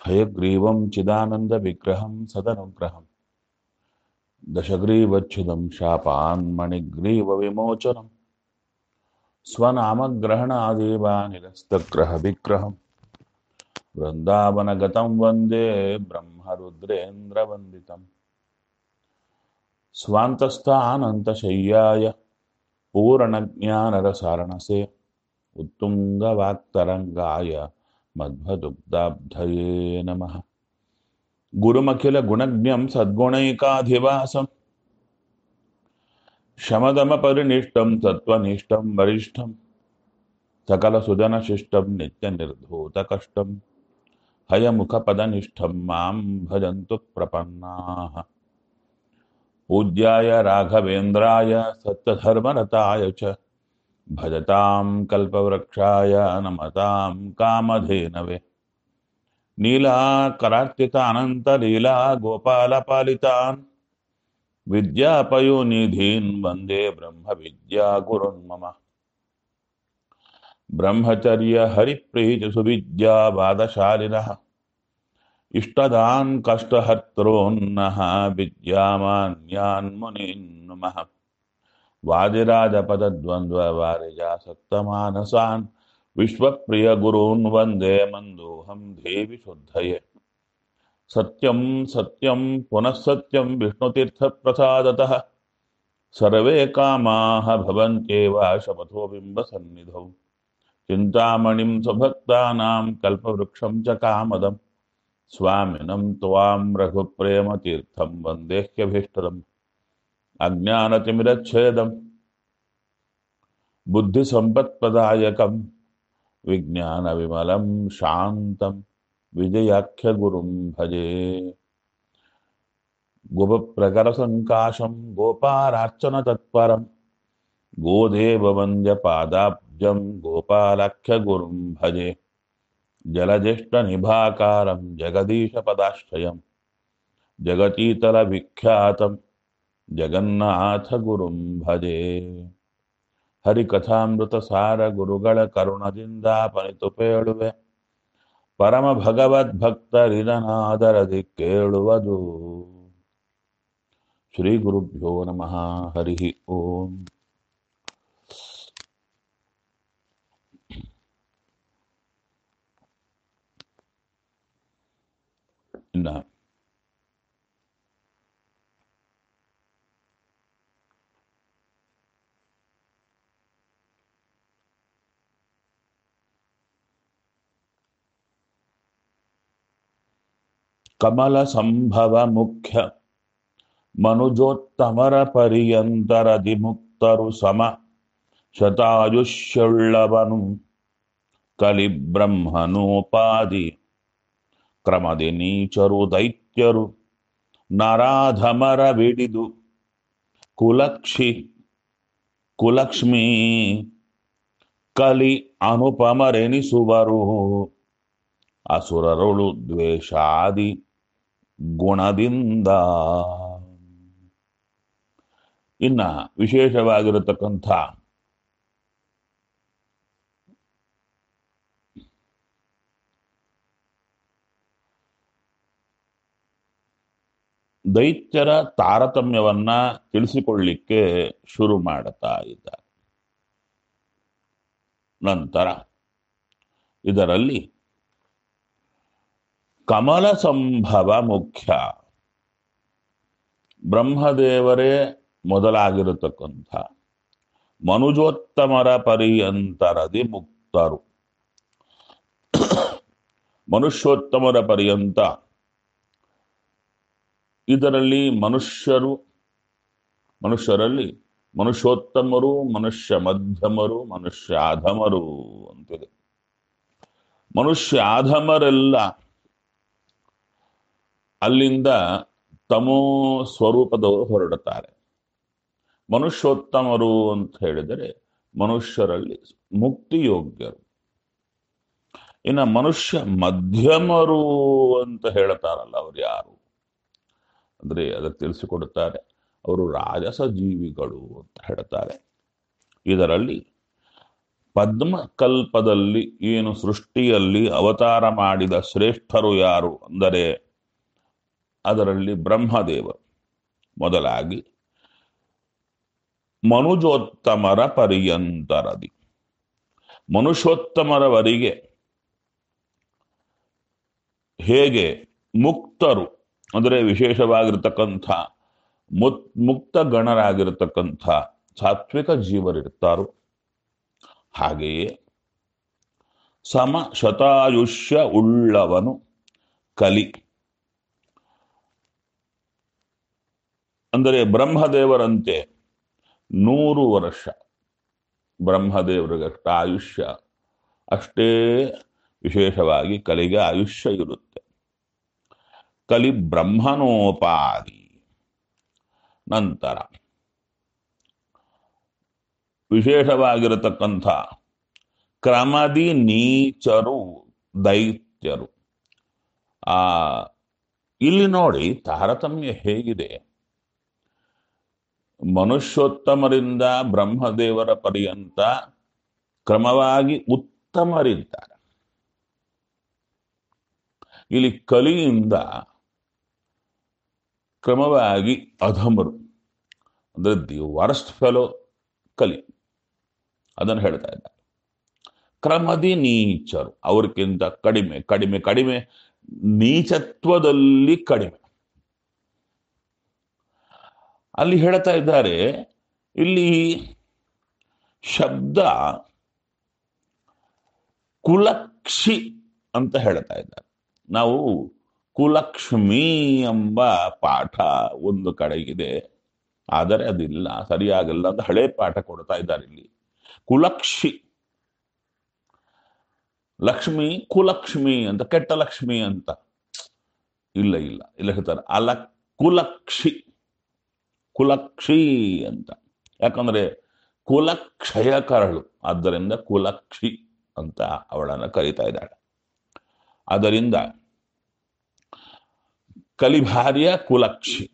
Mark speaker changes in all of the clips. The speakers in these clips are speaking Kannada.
Speaker 1: हयग्रीवं चिदानन्दविग्रहं सदनुग्रहं दशग्रीवच्छिदं शापान्मणिग्रीवविमोचनं स्वनामग्रहणादेवानिरस्तग्रहविग्रहं वृन्दावनगतं वन्दे ब्रह्मरुद्रेन्द्रवन्दितम् स्वान्तस्थानन्तशय्याय पूर्णज्ञानरसारणसे उत्तुङ्गवाक्तरङ्गाय मध्वदुग्धाब्धये नमः गुरुमखिलगुणज्ञं सद्गुणैकाधिवासं शमदमपरिनिष्टं सत्त्वनिष्ठं वरिष्ठं सकलसुजनशिष्टं नित्यनिर्धूतकष्टं हयमुखपदनिष्ठं मां भजन्तु प्रपन्नाः पूज्याय राघवेन्द्राय सत्यधर्मरताय च भजतां कल्पवृक्षाय नमतां कामधेनवे नीलाकरार्तितानन्तलीला गोपालपालितान् विद्यापयोनिधीन् वन्दे ब्रह्मविद्यागुरुन् मम ब्रह्मचर्यहरिप्रीतिसुविद्यावादशालिनः इष्टदान् कष्टहर्त्रोन्नः विद्यामान्यान् मुनीन् नुमः वादिराजपदद्वन्द्ववारिजासक्तमानसान् विश्वप्रियगुरून् वन्दे मन्दोऽहं देवि शुद्धये सत्यं सत्यं पुनः सत्यं विष्णुतीर्थप्रसादतः सर्वे कामाः भवन्त्येव शपथो बिम्बसन्निधौ चिन्तामणिं स्वभक्तानां कल्पवृक्षं च कामदं स्वामिनं त्वां रघुप्रेमतीर्थं वन्देह्यभीष्टदम् अज्ञानतिमिरच्छेदं बुद्धिसम्पत्प्रदायकं विज्ञानविमलं शान्तं विजयाख्यगुरुं भजे गुपप्रकरसङ्काशं गोपालार्चनतत्परं गोदेववन्द्यपादाब्जं गोपालाख्यगुरुं भजे जलज्येष्ठनिभाकारं जगदीशपदाश्रयं जगतीतलविख्यातं ಜಗನ್ನಾಥಗುರುಂ ಭಜೆ ಹರಿಕಥಾಮೃತಸಾರ ಗುರುಗಳ ಕರುಣದಿಂದ ಪೇಳುವೆ ಪರಮ ಭಗವದ್ಭಕ್ತರಿದನಾದರದಿ ಕೇಳುವುದು ಶ್ರೀ ಗುರುಭ್ಯೋ ನಮಃ ಹರಿ ಓಂ ಇನ್ನ ಕಮಲ ಸಂಭವ ಮುಖ್ಯ ಮನುಜೋತ್ತಮರ ಪರ್ಯಂತರದಿ ಮುಕ್ತರು ಸಮ ಶತಾಯುಷ್ಯುಳ್ಳವನು ಕಲಿಬ್ರಹ್ಮನೋಪಾದಿ ಕ್ರಮದಿ ನೀಚರು ದೈತ್ಯರು ನರಾಧಮರ ಬಿಡಿದು ಕುಲಕ್ಷಿ ಕುಲಕ್ಷ್ಮೀ ಕಲಿ ಅನುಪಮರೆನಿಸುವರು ಅಸುರರುಳು ದ್ವೇಷಾದಿ ಗುಣದಿಂದ ಇನ್ನ ವಿಶೇಷವಾಗಿರತಕ್ಕಂಥ ದೈತ್ಯರ ತಾರತಮ್ಯವನ್ನ ತಿಳಿಸಿಕೊಳ್ಳಿಕ್ಕೆ ಶುರು ಮಾಡುತ್ತಾ ಇದ್ದಾರೆ ನಂತರ ಇದರಲ್ಲಿ ಕಮಲ ಸಂಭವ ಮುಖ್ಯ ಬ್ರಹ್ಮದೇವರೇ ಮೊದಲಾಗಿರತಕ್ಕಂಥ ಮನುಜೋತ್ತಮರ ಪರ್ಯಂತರದಿ ಮುಕ್ತರು ಮನುಷ್ಯೋತ್ತಮರ ಪರ್ಯಂತ ಇದರಲ್ಲಿ ಮನುಷ್ಯರು ಮನುಷ್ಯರಲ್ಲಿ ಮನುಷ್ಯೋತ್ತಮರು ಮನುಷ್ಯ ಮಧ್ಯಮರು ಮನುಷ್ಯ ಅಧಮರು ಅಂತಿದೆ ಮನುಷ್ಯ ಅಧಮರೆಲ್ಲ ಅಲ್ಲಿಂದ ತಮೋ ಸ್ವರೂಪದವರು ಹೊರಡುತ್ತಾರೆ ಮನುಷ್ಯೋತ್ತಮರು ಅಂತ ಹೇಳಿದರೆ ಮನುಷ್ಯರಲ್ಲಿ ಮುಕ್ತಿಯೋಗ್ಯರು ಇನ್ನು ಮನುಷ್ಯ ಮಧ್ಯಮರು ಅಂತ ಹೇಳ್ತಾರಲ್ಲ ಅವ್ರು ಯಾರು ಅಂದ್ರೆ ಅದಕ್ಕೆ ತಿಳಿಸಿಕೊಡುತ್ತಾರೆ ಅವರು ರಾಜಸ ಜೀವಿಗಳು ಅಂತ ಹೇಳ್ತಾರೆ ಇದರಲ್ಲಿ ಪದ್ಮಕಲ್ಪದಲ್ಲಿ ಏನು ಸೃಷ್ಟಿಯಲ್ಲಿ ಅವತಾರ ಮಾಡಿದ ಶ್ರೇಷ್ಠರು ಯಾರು ಅಂದರೆ ಅದರಲ್ಲಿ ಬ್ರಹ್ಮದೇವರು ಮೊದಲಾಗಿ ಮನುಜೋತ್ತಮರ ಪರ್ಯಂತರದಿ ಮನುಷ್ಯೋತ್ತಮರವರಿಗೆ ಹೇಗೆ ಮುಕ್ತರು ಅಂದರೆ ವಿಶೇಷವಾಗಿರ್ತಕ್ಕಂಥ ಮುತ್ ಮುಕ್ತ ಗಣರಾಗಿರ್ತಕ್ಕಂಥ ಸಾತ್ವಿಕ ಜೀವರಿರ್ತಾರೋ ಹಾಗೆಯೇ ಸಮ ಶತಾಯುಷ್ಯ ಉಳ್ಳವನು ಕಲಿ ಅಂದರೆ ಬ್ರಹ್ಮದೇವರಂತೆ ನೂರು ವರ್ಷ ಬ್ರಹ್ಮದೇವರಿಗಷ್ಟ ಆಯುಷ್ಯ ಅಷ್ಟೇ ವಿಶೇಷವಾಗಿ ಕಲಿಗೆ ಆಯುಷ್ಯ ಇರುತ್ತೆ ಕಲಿ ಬ್ರಹ್ಮನೋಪಾದಿ ನಂತರ ವಿಶೇಷವಾಗಿರತಕ್ಕಂಥ ಕ್ರಮದಿ ನೀಚರು ದೈತ್ಯರು ಆ ಇಲ್ಲಿ ನೋಡಿ ತಾರತಮ್ಯ ಹೇಗಿದೆ ಮನುಷ್ಯೋತ್ತಮರಿಂದ ಬ್ರಹ್ಮದೇವರ ಪರ್ಯಂತ ಕ್ರಮವಾಗಿ ಉತ್ತಮರಿದ್ದಾರೆ ಇಲ್ಲಿ ಕಲಿಯಿಂದ ಕ್ರಮವಾಗಿ ಅಧಮರು ಅಂದ್ರೆ ದಿ ವರ್ಸ್ಟ್ ಫೆಲೋ ಕಲಿ ಅದನ್ನು ಹೇಳ್ತಾ ಇದ್ದಾರೆ ಕ್ರಮದಿ ನೀಚರು ಅವ್ರಿಗಿಂತ ಕಡಿಮೆ ಕಡಿಮೆ ಕಡಿಮೆ ನೀಚತ್ವದಲ್ಲಿ ಕಡಿಮೆ ಅಲ್ಲಿ ಹೇಳ್ತಾ ಇದ್ದಾರೆ ಇಲ್ಲಿ ಶಬ್ದ ಕುಲಕ್ಷಿ ಅಂತ ಹೇಳ್ತಾ ಇದ್ದಾರೆ ನಾವು ಕುಲಕ್ಷ್ಮಿ ಎಂಬ ಪಾಠ ಒಂದು ಕಡೆಗಿದೆ ಆದರೆ ಅದಿಲ್ಲ ಸರಿಯಾಗಲ್ಲ ಅಂತ ಹಳೆ ಪಾಠ ಕೊಡ್ತಾ ಇದ್ದಾರೆ ಇಲ್ಲಿ ಕುಲಕ್ಷಿ ಲಕ್ಷ್ಮಿ ಕುಲಕ್ಷ್ಮಿ ಅಂತ ಕೆಟ್ಟ ಲಕ್ಷ್ಮಿ ಅಂತ ಇಲ್ಲ ಇಲ್ಲ ಇಲ್ಲ ಹೇಳ್ತಾರೆ ಅಲ ಕುಲಕ್ಷಿ ಕುಲಕ್ಷಿ ಅಂತ ಯಾಕಂದ್ರೆ ಕುಲಕ್ಷಯಕರಳು ಆದ್ದರಿಂದ ಕುಲಕ್ಷಿ ಅಂತ ಅವಳನ್ನು ಕರೀತಾ ಇದ್ದಾಳೆ ಅದರಿಂದ ಕಲಿಭಾರ್ಯ ಕುಲಕ್ಷಿ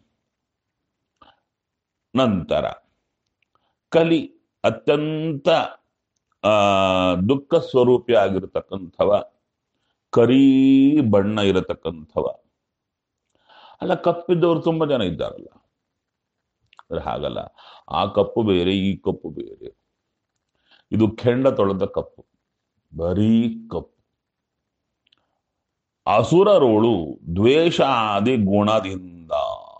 Speaker 1: ನಂತರ ಕಲಿ ಅತ್ಯಂತ ಆ ದುಃಖ ಸ್ವರೂಪಿ ಆಗಿರತಕ್ಕಂಥವ ಕರೀ ಬಣ್ಣ ಇರತಕ್ಕಂಥವ ಅಲ್ಲ ಕಪ್ಪಿದ್ದವರು ತುಂಬಾ ಜನ ಇದ್ದಾರಲ್ಲ ಅಂದ್ರೆ ಹಾಗಲ್ಲ ಆ ಕಪ್ಪು ಬೇರೆ ಈ ಕಪ್ಪು ಬೇರೆ ಇದು ಕೆಂಡ ತೊಳೆದ ಕಪ್ಪು ಬರೀ ಕಪ್ಪು ಅಸುರರೋಳು ದ್ವೇಷಾದಿ ಗುಣದಿಂದ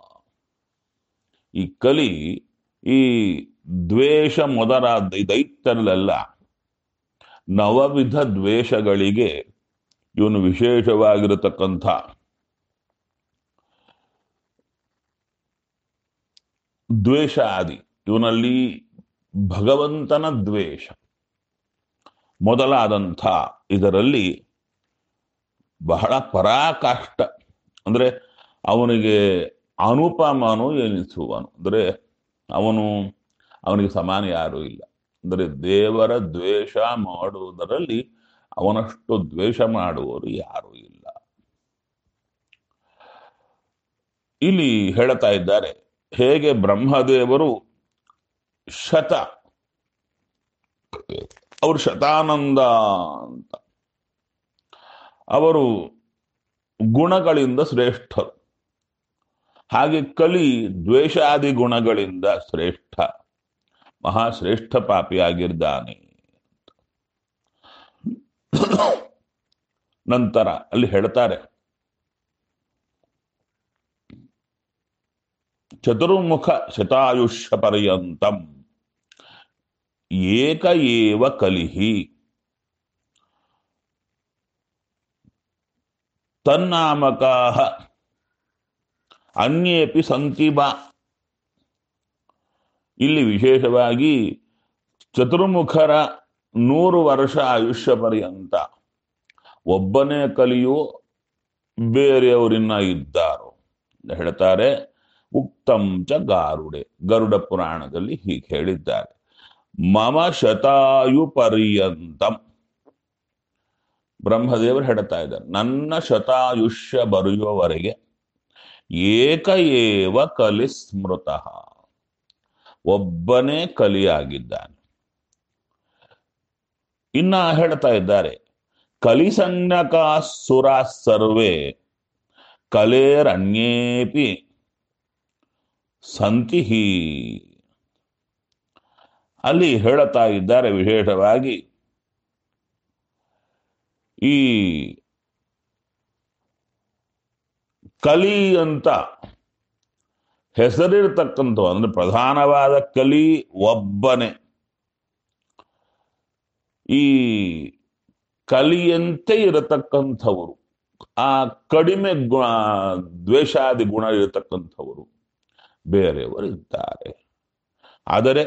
Speaker 1: ಈ ಕಲಿ ಈ ದ್ವೇಷ ಮೊದಲಾದ ಈ ದೈತ್ಯರಲ್ಲೆಲ್ಲ ನವವಿಧ ದ್ವೇಷಗಳಿಗೆ ಇವನು ವಿಶೇಷವಾಗಿರತಕ್ಕಂಥ ದ್ವೇಷ ಆದಿ ಇವನಲ್ಲಿ ಭಗವಂತನ ದ್ವೇಷ ಮೊದಲಾದಂಥ ಇದರಲ್ಲಿ ಬಹಳ ಪರಾಕಾಷ್ಠ ಅಂದ್ರೆ ಅವನಿಗೆ ಅನುಪಮನು ಎನಿಸುವನು ಅಂದ್ರೆ ಅವನು ಅವನಿಗೆ ಸಮಾನ ಯಾರೂ ಇಲ್ಲ ಅಂದರೆ ದೇವರ ದ್ವೇಷ ಮಾಡುವುದರಲ್ಲಿ ಅವನಷ್ಟು ದ್ವೇಷ ಮಾಡುವವರು ಯಾರೂ ಇಲ್ಲ ಇಲ್ಲಿ ಹೇಳ್ತಾ ಇದ್ದಾರೆ ಹೇಗೆ ಬ್ರಹ್ಮದೇವರು ಶತ ಅವರು ಶತಾನಂದ ಅಂತ ಅವರು ಗುಣಗಳಿಂದ ಶ್ರೇಷ್ಠರು ಹಾಗೆ ಕಲಿ ದ್ವೇಷಾದಿ ಗುಣಗಳಿಂದ ಶ್ರೇಷ್ಠ ಮಹಾಶ್ರೇಷ್ಠ ಪಾಪಿಯಾಗಿದ್ದಾನೆ ನಂತರ ಅಲ್ಲಿ ಹೇಳ್ತಾರೆ ಚತುರ್ಮುಖ ಶತಾಯುಷ್ಯ ಪರ್ಯಂತಂ ಏಕ ಏವ ಕಲಿಹಿ ತನ್ನಾಮಕಾಹ ಅನ್ಯೇಪಿ ಸಂತಿ ಬಾ ಇಲ್ಲಿ ವಿಶೇಷವಾಗಿ ಚತುರ್ಮುಖರ ನೂರು ವರ್ಷ ಆಯುಷ್ಯ ಪರ್ಯಂತ ಒಬ್ಬನೇ ಕಲಿಯು ಬೇರೆಯವರಿನ್ನ ಇದ್ದಾರೋ ಅಂತ ಹೇಳ್ತಾರೆ ಉಕ್ತಂ ಚ ಗಾರುಡೆ ಗರುಡ ಪುರಾಣದಲ್ಲಿ ಹೀಗೆ ಹೇಳಿದ್ದಾರೆ ಮಮ ಶತಾಯು ಪರ್ಯಂತಂ ಬ್ರಹ್ಮದೇವರು ಹೇಳ್ತಾ ಇದ್ದಾರೆ ನನ್ನ ಶತಾಯುಷ್ಯ ಬರೆಯುವವರೆಗೆ ಏಕ ಏವ ಕಲಿ ಸ್ಮೃತಃ ಒಬ್ಬನೇ ಕಲಿಯಾಗಿದ್ದಾನೆ ಇನ್ನ ಹೇಳ್ತಾ ಇದ್ದಾರೆ ಕಲಿಸಂಜ್ಞಕ ಸುರ ಸರ್ವೇ ಕಲೇರಣ್ಯೇಪಿ ಸಂತಿ ಅಲ್ಲಿ ಹೇಳುತ್ತಾ ಇದ್ದಾರೆ ವಿಶೇಷವಾಗಿ ಈ ಕಲಿ ಅಂತ ಹೆಸರಿರ್ತಕ್ಕಂಥ ಅಂದ್ರೆ ಪ್ರಧಾನವಾದ ಕಲಿ ಒಬ್ಬನೇ ಈ ಕಲಿಯಂತೆ ಇರತಕ್ಕಂಥವರು ಆ ಕಡಿಮೆ ಗುಣ ದ್ವೇಷಾದಿ ಗುಣ ಇರತಕ್ಕಂಥವರು ಬೇರೆಯವರು ಇದ್ದಾರೆ ಆದರೆ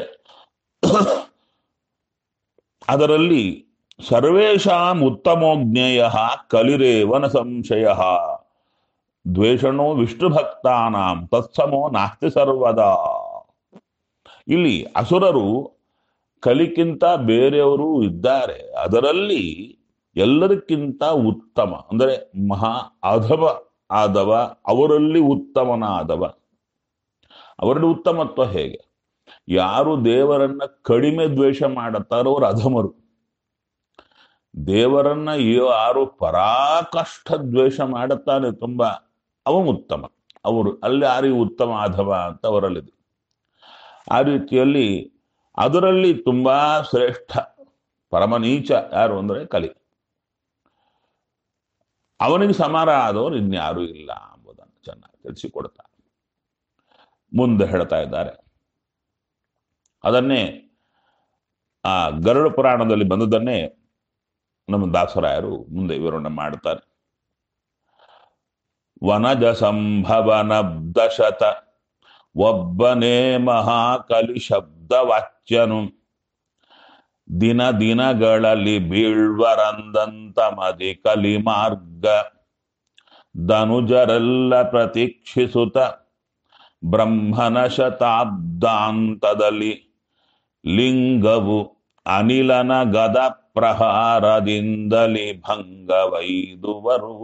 Speaker 1: ಅದರಲ್ಲಿ ಸರ್ವೇಷಾಂ ಉತ್ತಮೋಜ್ಞೇಯ ಕಲಿರೇವನ ಸಂಶಯ ದ್ವೇಷಣೋ ವಿಷ್ಣು ಭಕ್ತಾನಾಂ ತತ್ಸಮೋ ನಾಸ್ತಿ ಸರ್ವದಾ ಇಲ್ಲಿ ಅಸುರರು ಕಲಿಕ್ಕಿಂತ ಬೇರೆಯವರು ಇದ್ದಾರೆ ಅದರಲ್ಲಿ ಎಲ್ಲದಕ್ಕಿಂತ ಉತ್ತಮ ಅಂದರೆ ಮಹಾ ಅಧವ ಆದವ ಅವರಲ್ಲಿ ಉತ್ತಮನಾದವ ಅವರಲ್ಲಿ ಉತ್ತಮತ್ವ ಹೇಗೆ ಯಾರು ದೇವರನ್ನ ಕಡಿಮೆ ದ್ವೇಷ ಮಾಡುತ್ತಾರೋ ಅವರು ಅಧಮರು ದೇವರನ್ನ ಯಾರು ಪರಾಕಷ್ಟ ದ್ವೇಷ ಮಾಡುತ್ತಾನೆ ತುಂಬಾ ಅವ ಉತ್ತಮ ಅವರು ಅಲ್ಲಿ ಯಾರಿಗೆ ಉತ್ತಮ ಅಧವ ಅಂತ ಅವರಲ್ಲಿದೆ ಆ ರೀತಿಯಲ್ಲಿ ಅದರಲ್ಲಿ ತುಂಬಾ ಶ್ರೇಷ್ಠ ಪರಮನೀಚ ಯಾರು ಅಂದ್ರೆ ಕಲಿ ಅವನಿಗೆ ಸಮಾರ ಆದವರು ಇನ್ಯಾರೂ ಇಲ್ಲ ಎಂಬುದನ್ನು ಚೆನ್ನಾಗಿ ತಿಳಿಸಿಕೊಡ್ತಾರೆ ಮುಂದೆ ಹೇಳ್ತಾ ಇದ್ದಾರೆ ಅದನ್ನೇ ಆ ಗರುಡ ಪುರಾಣದಲ್ಲಿ ಬಂದದನ್ನೇ ನಮ್ಮ ದಾಸರಾಯರು ಮುಂದೆ ವಿವರಣೆ ಮಾಡ್ತಾರೆ ವನಜ ಸಂಭವನಬ್ದಶತ ಒಬ್ಬನೇ ಮಹಾಕಲಿ ಶಬ್ದವಾಚ್ಯನು ದಿನ ದಿನಗಳಲ್ಲಿ ಬೀಳ್ವರಂದಂತ ಮದಿ ಕಲಿ ಮಾರ್ಗ ಧನುಜರೆಲ್ಲ ಪ್ರತೀಕ್ಷಿಸುತ್ತ ಬ್ರಹ್ಮನ ಶತಾಬ್ದಾಂತದಲ್ಲಿ ಲಿಂಗವು ಅನಿಲನ ಗದ ಪ್ರಹಾರದಿಂದಲಿ ಭಂಗವೈದುವರು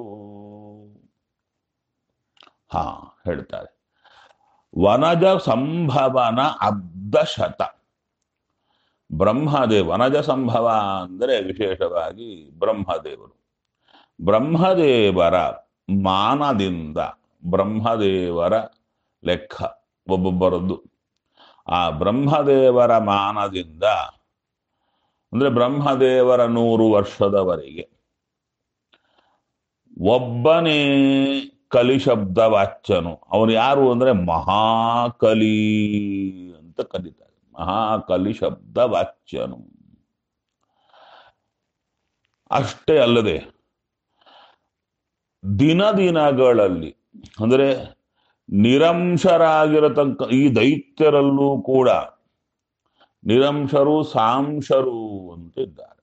Speaker 1: ಹಾ ಹೇಳ್ತಾರೆ ವನಜ ಸಂಭವನ ಅಬ್ದಶತ ಬ್ರಹ್ಮದೇವ ವನಜ ಸಂಭವ ಅಂದರೆ ವಿಶೇಷವಾಗಿ ಬ್ರಹ್ಮದೇವರು ಬ್ರಹ್ಮದೇವರ ಮಾನದಿಂದ ಬ್ರಹ್ಮದೇವರ ಲೆಕ್ಕ ಒಬ್ಬೊಬ್ಬರದ್ದು ಆ ಬ್ರಹ್ಮದೇವರ ಮಾನದಿಂದ ಅಂದ್ರೆ ಬ್ರಹ್ಮದೇವರ ನೂರು ವರ್ಷದವರೆಗೆ ಒಬ್ಬನೇ ಕಲಿ ಶಬ್ದ ವಾಚ್ಯನು ಅವನು ಯಾರು ಅಂದ್ರೆ ಮಹಾಕಲಿ ಅಂತ ಕರೀತಾರೆ ಮಹಾಕಲಿ ಶಬ್ದ ವಾಚ್ಯನು ಅಷ್ಟೇ ಅಲ್ಲದೆ ದಿನ ದಿನಗಳಲ್ಲಿ ಅಂದ್ರೆ ನಿರಂಶರಾಗಿರತಕ್ಕ ಈ ದೈತ್ಯರಲ್ಲೂ ಕೂಡ ನಿರಂಶರು ಸಾಂಶರು ಅಂತ ಇದ್ದಾರೆ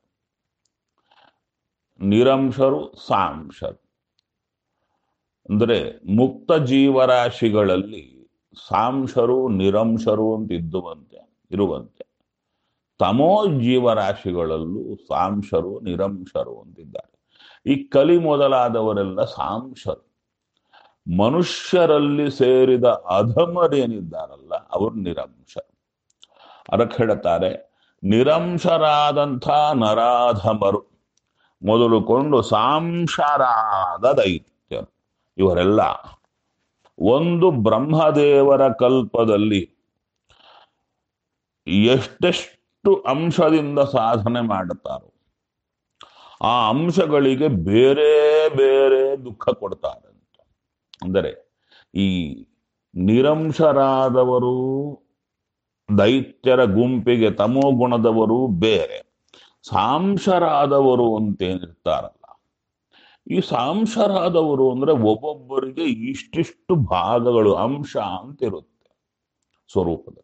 Speaker 1: ನಿರಂಶರು ಸಾಂಶರು ಅಂದ್ರೆ ಮುಕ್ತ ಜೀವರಾಶಿಗಳಲ್ಲಿ ಸಾಂಶರು ನಿರಂಶರು ಅಂತ ಇದ್ದುವಂತೆ ಇರುವಂತೆ ತಮೋ ಜೀವರಾಶಿಗಳಲ್ಲೂ ಸಾಂಶರು ನಿರಂಶರು ಅಂತಿದ್ದಾರೆ ಈ ಕಲಿ ಮೊದಲಾದವರೆಲ್ಲ ಸಾಂಶರು ಮನುಷ್ಯರಲ್ಲಿ ಸೇರಿದ ಅಧಮರೇನಿದ್ದಾರಲ್ಲ ಅವರು ನಿರಂಶರು ಅದಕ್ಕೆ ಹೇಳ್ತಾರೆ ನಿರಂಶರಾದಂಥ ನರಾಧಮರು ಮೊದಲುಕೊಂಡು ಸಾಂಶರಾದ ದೈತ್ಯರು ಇವರೆಲ್ಲ ಒಂದು ಬ್ರಹ್ಮದೇವರ ಕಲ್ಪದಲ್ಲಿ ಎಷ್ಟೆಷ್ಟು ಅಂಶದಿಂದ ಸಾಧನೆ ಮಾಡುತ್ತಾರೋ ಆ ಅಂಶಗಳಿಗೆ ಬೇರೆ ಬೇರೆ ದುಃಖ ಕೊಡ್ತಾರೆ ಅಂತ ಅಂದರೆ ಈ ನಿರಂಶರಾದವರು ದೈತ್ಯರ ಗುಂಪಿಗೆ ತಮೋ ಗುಣದವರು ಬೇರೆ ಸಾಂಶರಾದವರು ಅಂತೇನಿರ್ತಾರಲ್ಲ ಈ ಸಾಂಶರಾದವರು ಅಂದ್ರೆ ಒಬ್ಬೊಬ್ಬರಿಗೆ ಇಷ್ಟಿಷ್ಟು ಭಾಗಗಳು ಅಂಶ ಅಂತ ಇರುತ್ತೆ ಸ್ವರೂಪದಲ್ಲಿ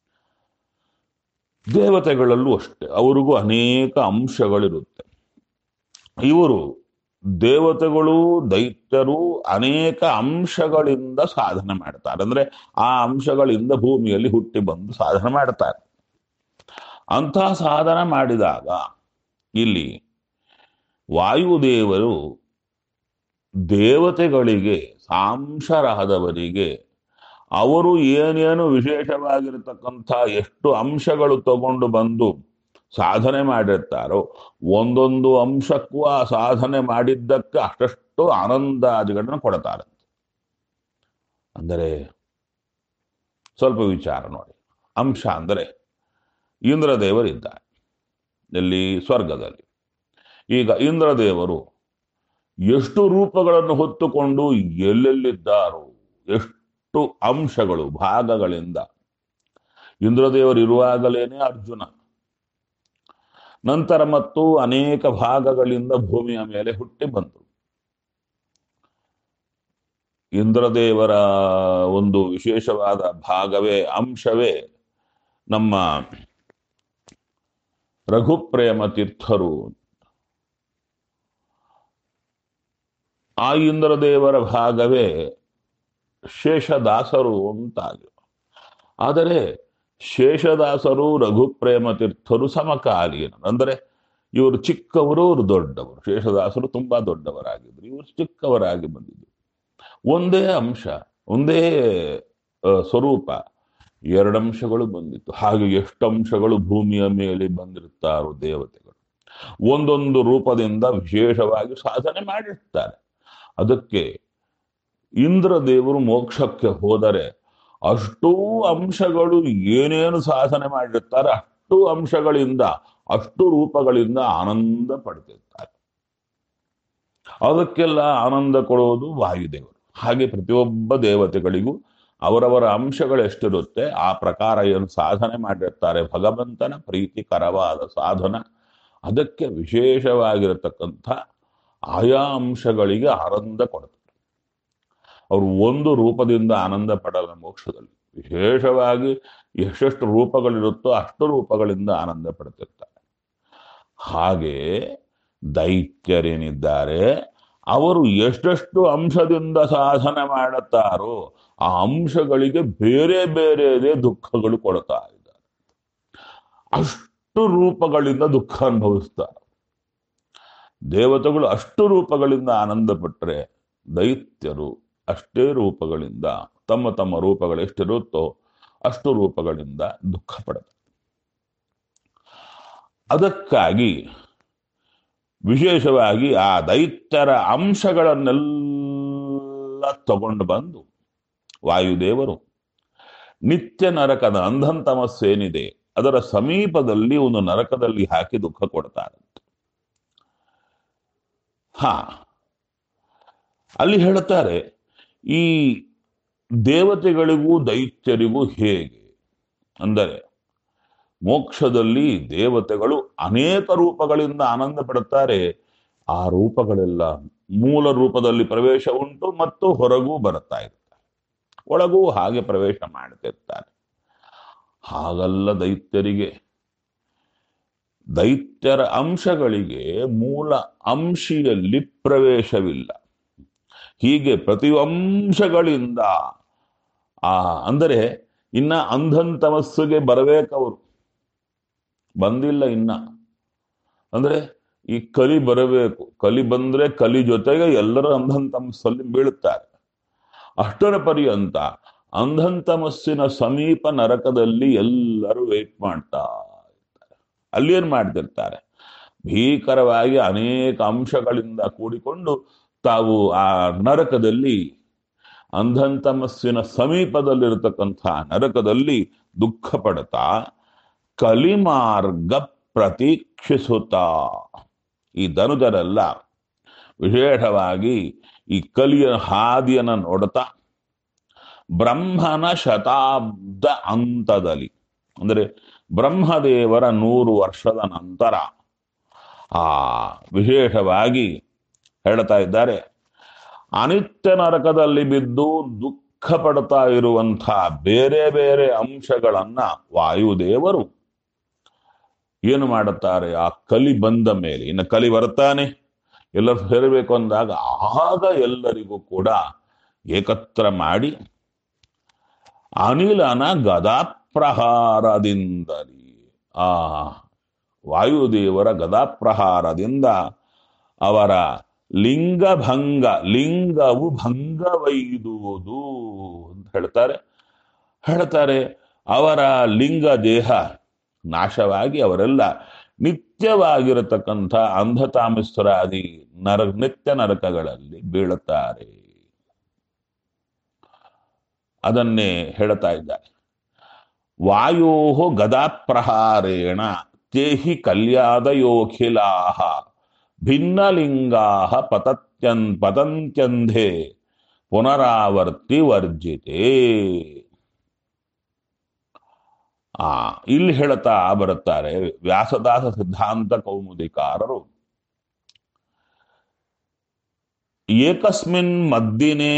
Speaker 1: ದೇವತೆಗಳಲ್ಲೂ ಅಷ್ಟೇ ಅವ್ರಿಗೂ ಅನೇಕ ಅಂಶಗಳಿರುತ್ತೆ ಇವರು ದೇವತೆಗಳು ದೈತ್ಯರು ಅನೇಕ ಅಂಶಗಳಿಂದ ಸಾಧನೆ ಮಾಡ್ತಾರೆ ಅಂದ್ರೆ ಆ ಅಂಶಗಳಿಂದ ಭೂಮಿಯಲ್ಲಿ ಹುಟ್ಟಿ ಬಂದು ಸಾಧನೆ ಮಾಡ್ತಾರೆ ಅಂತಹ ಸಾಧನೆ ಮಾಡಿದಾಗ ಇಲ್ಲಿ ವಾಯುದೇವರು ದೇವತೆಗಳಿಗೆ ಸಾಂಶರಾದವರಿಗೆ ಅವರು ಏನೇನು ವಿಶೇಷವಾಗಿರತಕ್ಕಂಥ ಎಷ್ಟು ಅಂಶಗಳು ತಗೊಂಡು ಬಂದು ಸಾಧನೆ ಮಾಡಿರ್ತಾರೋ ಒಂದೊಂದು ಅಂಶಕ್ಕೂ ಆ ಸಾಧನೆ ಮಾಡಿದ್ದಕ್ಕೆ ಅಷ್ಟಷ್ಟು ಆನಂದಾದಿಗಳನ್ನ ಕೊಡ್ತಾರೆ ಅಂದರೆ ಸ್ವಲ್ಪ ವಿಚಾರ ನೋಡಿ ಅಂಶ ಅಂದರೆ ಇಂದ್ರದೇವರಿದ್ದಾರೆ ಎಲ್ಲಿ ಸ್ವರ್ಗದಲ್ಲಿ ಈಗ ಇಂದ್ರದೇವರು ಎಷ್ಟು ರೂಪಗಳನ್ನು ಹೊತ್ತುಕೊಂಡು ಎಲ್ಲೆಲ್ಲಿದ್ದಾರೋ ಎಷ್ಟು ಅಂಶಗಳು ಭಾಗಗಳಿಂದ ಇಂದ್ರದೇವರು ಇರುವಾಗಲೇನೆ ಅರ್ಜುನ ನಂತರ ಮತ್ತು ಅನೇಕ ಭಾಗಗಳಿಂದ ಭೂಮಿಯ ಮೇಲೆ ಹುಟ್ಟಿ ಬಂತು ಇಂದ್ರದೇವರ ಒಂದು ವಿಶೇಷವಾದ ಭಾಗವೇ ಅಂಶವೇ ನಮ್ಮ ರಘುಪ್ರೇಮ ತೀರ್ಥರು ಆ ಇಂದ್ರದೇವರ ಭಾಗವೇ ಶೇಷದಾಸರು ಅಂತಾಗ ಆದರೆ ಶೇಷದಾಸರು ರಘುಪ್ರೇಮ ತೀರ್ಥರು ಸಮಕಾಲೀನ ಅಂದರೆ ಇವರು ಚಿಕ್ಕವರು ಇವರು ದೊಡ್ಡವರು ಶೇಷದಾಸರು ತುಂಬಾ ದೊಡ್ಡವರಾಗಿದ್ರು ಇವರು ಚಿಕ್ಕವರಾಗಿ ಬಂದಿದ್ರು ಒಂದೇ ಅಂಶ ಒಂದೇ ಆ, ಸ್ವರೂಪ ಎರಡು ಅಂಶಗಳು ಬಂದಿತ್ತು ಹಾಗೆ ಎಷ್ಟು ಅಂಶಗಳು ಭೂಮಿಯ ಮೇಲೆ ಬಂದಿರ್ತಾರೋ ದೇವತೆಗಳು ಒಂದೊಂದು ರೂಪದಿಂದ ವಿಶೇಷವಾಗಿ ಸಾಧನೆ ಮಾಡಿರ್ತಾರೆ ಅದಕ್ಕೆ ಇಂದ್ರ ದೇವರು ಮೋಕ್ಷಕ್ಕೆ ಹೋದರೆ ಅಷ್ಟೂ ಅಂಶಗಳು ಏನೇನು ಸಾಧನೆ ಮಾಡಿರ್ತಾರೆ ಅಷ್ಟು ಅಂಶಗಳಿಂದ ಅಷ್ಟು ರೂಪಗಳಿಂದ ಆನಂದ ಪಡ್ತಿರ್ತಾರೆ ಅದಕ್ಕೆಲ್ಲ ಆನಂದ ಕೊಡುವುದು ವಾಯುದೇವರು ಹಾಗೆ ಪ್ರತಿಯೊಬ್ಬ ದೇವತೆಗಳಿಗೂ ಅವರವರ ಅಂಶಗಳು ಎಷ್ಟಿರುತ್ತೆ ಆ ಪ್ರಕಾರ ಏನು ಸಾಧನೆ ಮಾಡಿರ್ತಾರೆ ಭಗವಂತನ ಪ್ರೀತಿಕರವಾದ ಸಾಧನ ಅದಕ್ಕೆ ವಿಶೇಷವಾಗಿರತಕ್ಕಂಥ ಆಯಾ ಅಂಶಗಳಿಗೆ ಆನಂದ ಕೊಡ್ತಾರೆ ಅವರು ಒಂದು ರೂಪದಿಂದ ಆನಂದ ಪಡಲ್ಲ ಮೋಕ್ಷದಲ್ಲಿ ವಿಶೇಷವಾಗಿ ಎಷ್ಟೆಷ್ಟು ರೂಪಗಳಿರುತ್ತೋ ಅಷ್ಟು ರೂಪಗಳಿಂದ ಆನಂದ ಪಡ್ತಿರ್ತಾರೆ ಹಾಗೆ ದೈತ್ಯರೇನಿದ್ದಾರೆ ಅವರು ಎಷ್ಟೆಷ್ಟು ಅಂಶದಿಂದ ಸಾಧನೆ ಮಾಡುತ್ತಾರೋ ಆ ಅಂಶಗಳಿಗೆ ಬೇರೆ ಬೇರೆದೇ ದುಃಖಗಳು ಕೊಡ್ತಾ ಇದ್ದಾರೆ ಅಷ್ಟು ರೂಪಗಳಿಂದ ದುಃಖ ಅನುಭವಿಸ್ತಾರೆ ದೇವತೆಗಳು ಅಷ್ಟು ರೂಪಗಳಿಂದ ಆನಂದ ಪಟ್ಟರೆ ದೈತ್ಯರು ಅಷ್ಟೇ ರೂಪಗಳಿಂದ ತಮ್ಮ ತಮ್ಮ ರೂಪಗಳು ಎಷ್ಟಿರುತ್ತೋ ಅಷ್ಟು ರೂಪಗಳಿಂದ ದುಃಖ ಪಡುತ್ತಾರೆ ಅದಕ್ಕಾಗಿ ವಿಶೇಷವಾಗಿ ಆ ದೈತ್ಯರ ಅಂಶಗಳನ್ನೆಲ್ಲ ತಗೊಂಡು ಬಂದು ವಾಯುದೇವರು ನಿತ್ಯ ನರಕದ ಅಂಧನ್ ತಮಸ್ಸೇನಿದೆ ಅದರ ಸಮೀಪದಲ್ಲಿ ಒಂದು ನರಕದಲ್ಲಿ ಹಾಕಿ ದುಃಖ ಕೊಡ್ತಾರಂತೆ ಹಾ ಅಲ್ಲಿ ಹೇಳುತ್ತಾರೆ ಈ ದೇವತೆಗಳಿಗೂ ದೈತ್ಯರಿಗೂ ಹೇಗೆ ಅಂದರೆ ಮೋಕ್ಷದಲ್ಲಿ ದೇವತೆಗಳು ಅನೇಕ ರೂಪಗಳಿಂದ ಆನಂದ ಪಡುತ್ತಾರೆ ಆ ರೂಪಗಳೆಲ್ಲ ಮೂಲ ರೂಪದಲ್ಲಿ ಪ್ರವೇಶ ಉಂಟು ಮತ್ತು ಹೊರಗೂ ಬರುತ್ತಾ ಇರ್ತಾರೆ ಒಳಗೂ ಹಾಗೆ ಪ್ರವೇಶ ಮಾಡ್ತಿರ್ತಾರೆ ಹಾಗಲ್ಲ ದೈತ್ಯರಿಗೆ ದೈತ್ಯರ ಅಂಶಗಳಿಗೆ ಮೂಲ ಅಂಶಿಯಲ್ಲಿ ಪ್ರವೇಶವಿಲ್ಲ ಹೀಗೆ ಪ್ರತಿವಂಶಗಳಿಂದ ಆ ಅಂದರೆ ಇನ್ನ ಅಂಧನ್ ತಮಸ್ಸಿಗೆ ಬರಬೇಕವರು ಬಂದಿಲ್ಲ ಇನ್ನ ಅಂದ್ರೆ ಈ ಕಲಿ ಬರಬೇಕು ಕಲಿ ಬಂದ್ರೆ ಕಲಿ ಜೊತೆಗೆ ಎಲ್ಲರೂ ಅಂಧನ್ ತಮಸ್ಸಲ್ಲಿ ಬೀಳುತ್ತಾರೆ ಅಷ್ಟರ ಪರ್ಯಂತ ಅಂಧನ್ ತಮಸ್ಸಿನ ಸಮೀಪ ನರಕದಲ್ಲಿ ಎಲ್ಲರೂ ವೇಟ್ ಮಾಡ್ತಾ ಇರ್ತಾರೆ ಅಲ್ಲಿ ಏನ್ ಮಾಡ್ತಿರ್ತಾರೆ ಭೀಕರವಾಗಿ ಅನೇಕ ಅಂಶಗಳಿಂದ ಕೂಡಿಕೊಂಡು ತಾವು ಆ ನರಕದಲ್ಲಿ ಅಂಧನ್ ತಮಸ್ಸಿನ ಸಮೀಪದಲ್ಲಿರತಕ್ಕಂಥ ನರಕದಲ್ಲಿ ದುಃಖ ಪಡ್ತಾ ಕಲಿಮಾರ್ಗ ಪ್ರತೀಕ್ಷಿಸುತ್ತಾ ಈ ಧನುಜರೆಲ್ಲ ವಿಶೇಷವಾಗಿ ಈ ಕಲಿಯ ಹಾದಿಯನ್ನು ನೋಡುತ್ತಾ ಬ್ರಹ್ಮನ ಶತಾಬ್ದ ಅಂತದಲ್ಲಿ ಅಂದರೆ ಬ್ರಹ್ಮದೇವರ ನೂರು ವರ್ಷದ ನಂತರ ಆ ವಿಶೇಷವಾಗಿ ಹೇಳ್ತಾ ಇದ್ದಾರೆ ಅನಿತ್ಯ ನರಕದಲ್ಲಿ ಬಿದ್ದು ದುಃಖ ಪಡ್ತಾ ಇರುವಂಥ ಬೇರೆ ಬೇರೆ ಅಂಶಗಳನ್ನ ವಾಯುದೇವರು ಏನು ಮಾಡುತ್ತಾರೆ ಆ ಕಲಿ ಬಂದ ಮೇಲೆ ಇನ್ನು ಕಲಿ ಬರ್ತಾನೆ ಎಲ್ಲರೂ ಸೇರಬೇಕು ಅಂದಾಗ ಆಗ ಎಲ್ಲರಿಗೂ ಕೂಡ ಏಕತ್ರ ಮಾಡಿ ಅನಿಲನ ಗದಾಪ್ರಹಾರದಿಂದಲೇ ಆ ವಾಯುದೇವರ ಗದಾಪ್ರಹಾರದಿಂದ ಅವರ ಲಿಂಗಭಂಗ ಲಿಂಗವು ಭಂಗವೈದುವುದು ಅಂತ ಹೇಳ್ತಾರೆ ಹೇಳ್ತಾರೆ ಅವರ ಲಿಂಗ ದೇಹ ನಾಶವಾಗಿ ಅವರೆಲ್ಲ ನಿತ್ಯವಾಗಿರತಕ್ಕಂಥ ಅಂಧತಾಮಿಸ್ವರಾದಿ ನರ ನಿತ್ಯ ನರಕಗಳಲ್ಲಿ ಬೀಳುತ್ತಾರೆ ಅದನ್ನೇ ಹೇಳ್ತಾ ಇದ್ದಾರೆ ವಾಯೋ ಗದಾಪ್ರಹಾರೇಣ ತೇಹಿ ಕಲ್ಯಾದಯೋಖಿಲಾ ಭಿನ್ನಲಿಂಗಾ ಪತತ್ಯನ್ ಪತಂತ್ಯಂಧೆ ಪುನರಾವರ್ತಿ ವರ್ಜಿತೆ ಆ ಇಲ್ಲಿ ಹೇಳ್ತಾ ಬರುತ್ತಾರೆ ವ್ಯಾಸದಾಸ ಸಿದ್ಧಾಂತ ಕೌಮುದಿಕಾರರು ಏಕಸ್ಮಿನ್ ಮದ್ದಿನೇ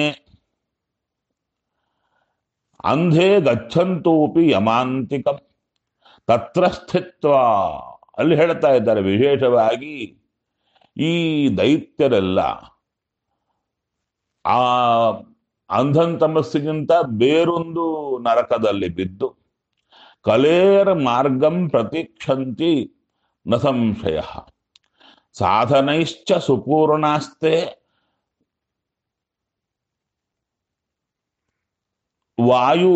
Speaker 1: ಅಂಧೇ ಗಚ್ಚಂತೋಪಿ ಯಮಾಂತಿಕಂ ತತ್ರ ಸ್ಥಿತ್ವ ಅಲ್ಲಿ ಹೇಳ್ತಾ ಇದ್ದಾರೆ ವಿಶೇಷವಾಗಿ ಈ ದೈತ್ಯರೆಲ್ಲ ಆ ಅಂಧನ್ ತಮಸ್ಸಿಗಿಂತ ಬೇರೊಂದು ನರಕದಲ್ಲಿ ಬಿದ್ದು ಕಲೇರ ಮಾರ್ಗಂ ಪ್ರತೀಕ್ಷಂತಿ ನ ಸಂಶಯ ಸಾಧನೈಶ್ಚ ಸುಪೂರ್ಣಾಸ್ತೆ ವಾಯು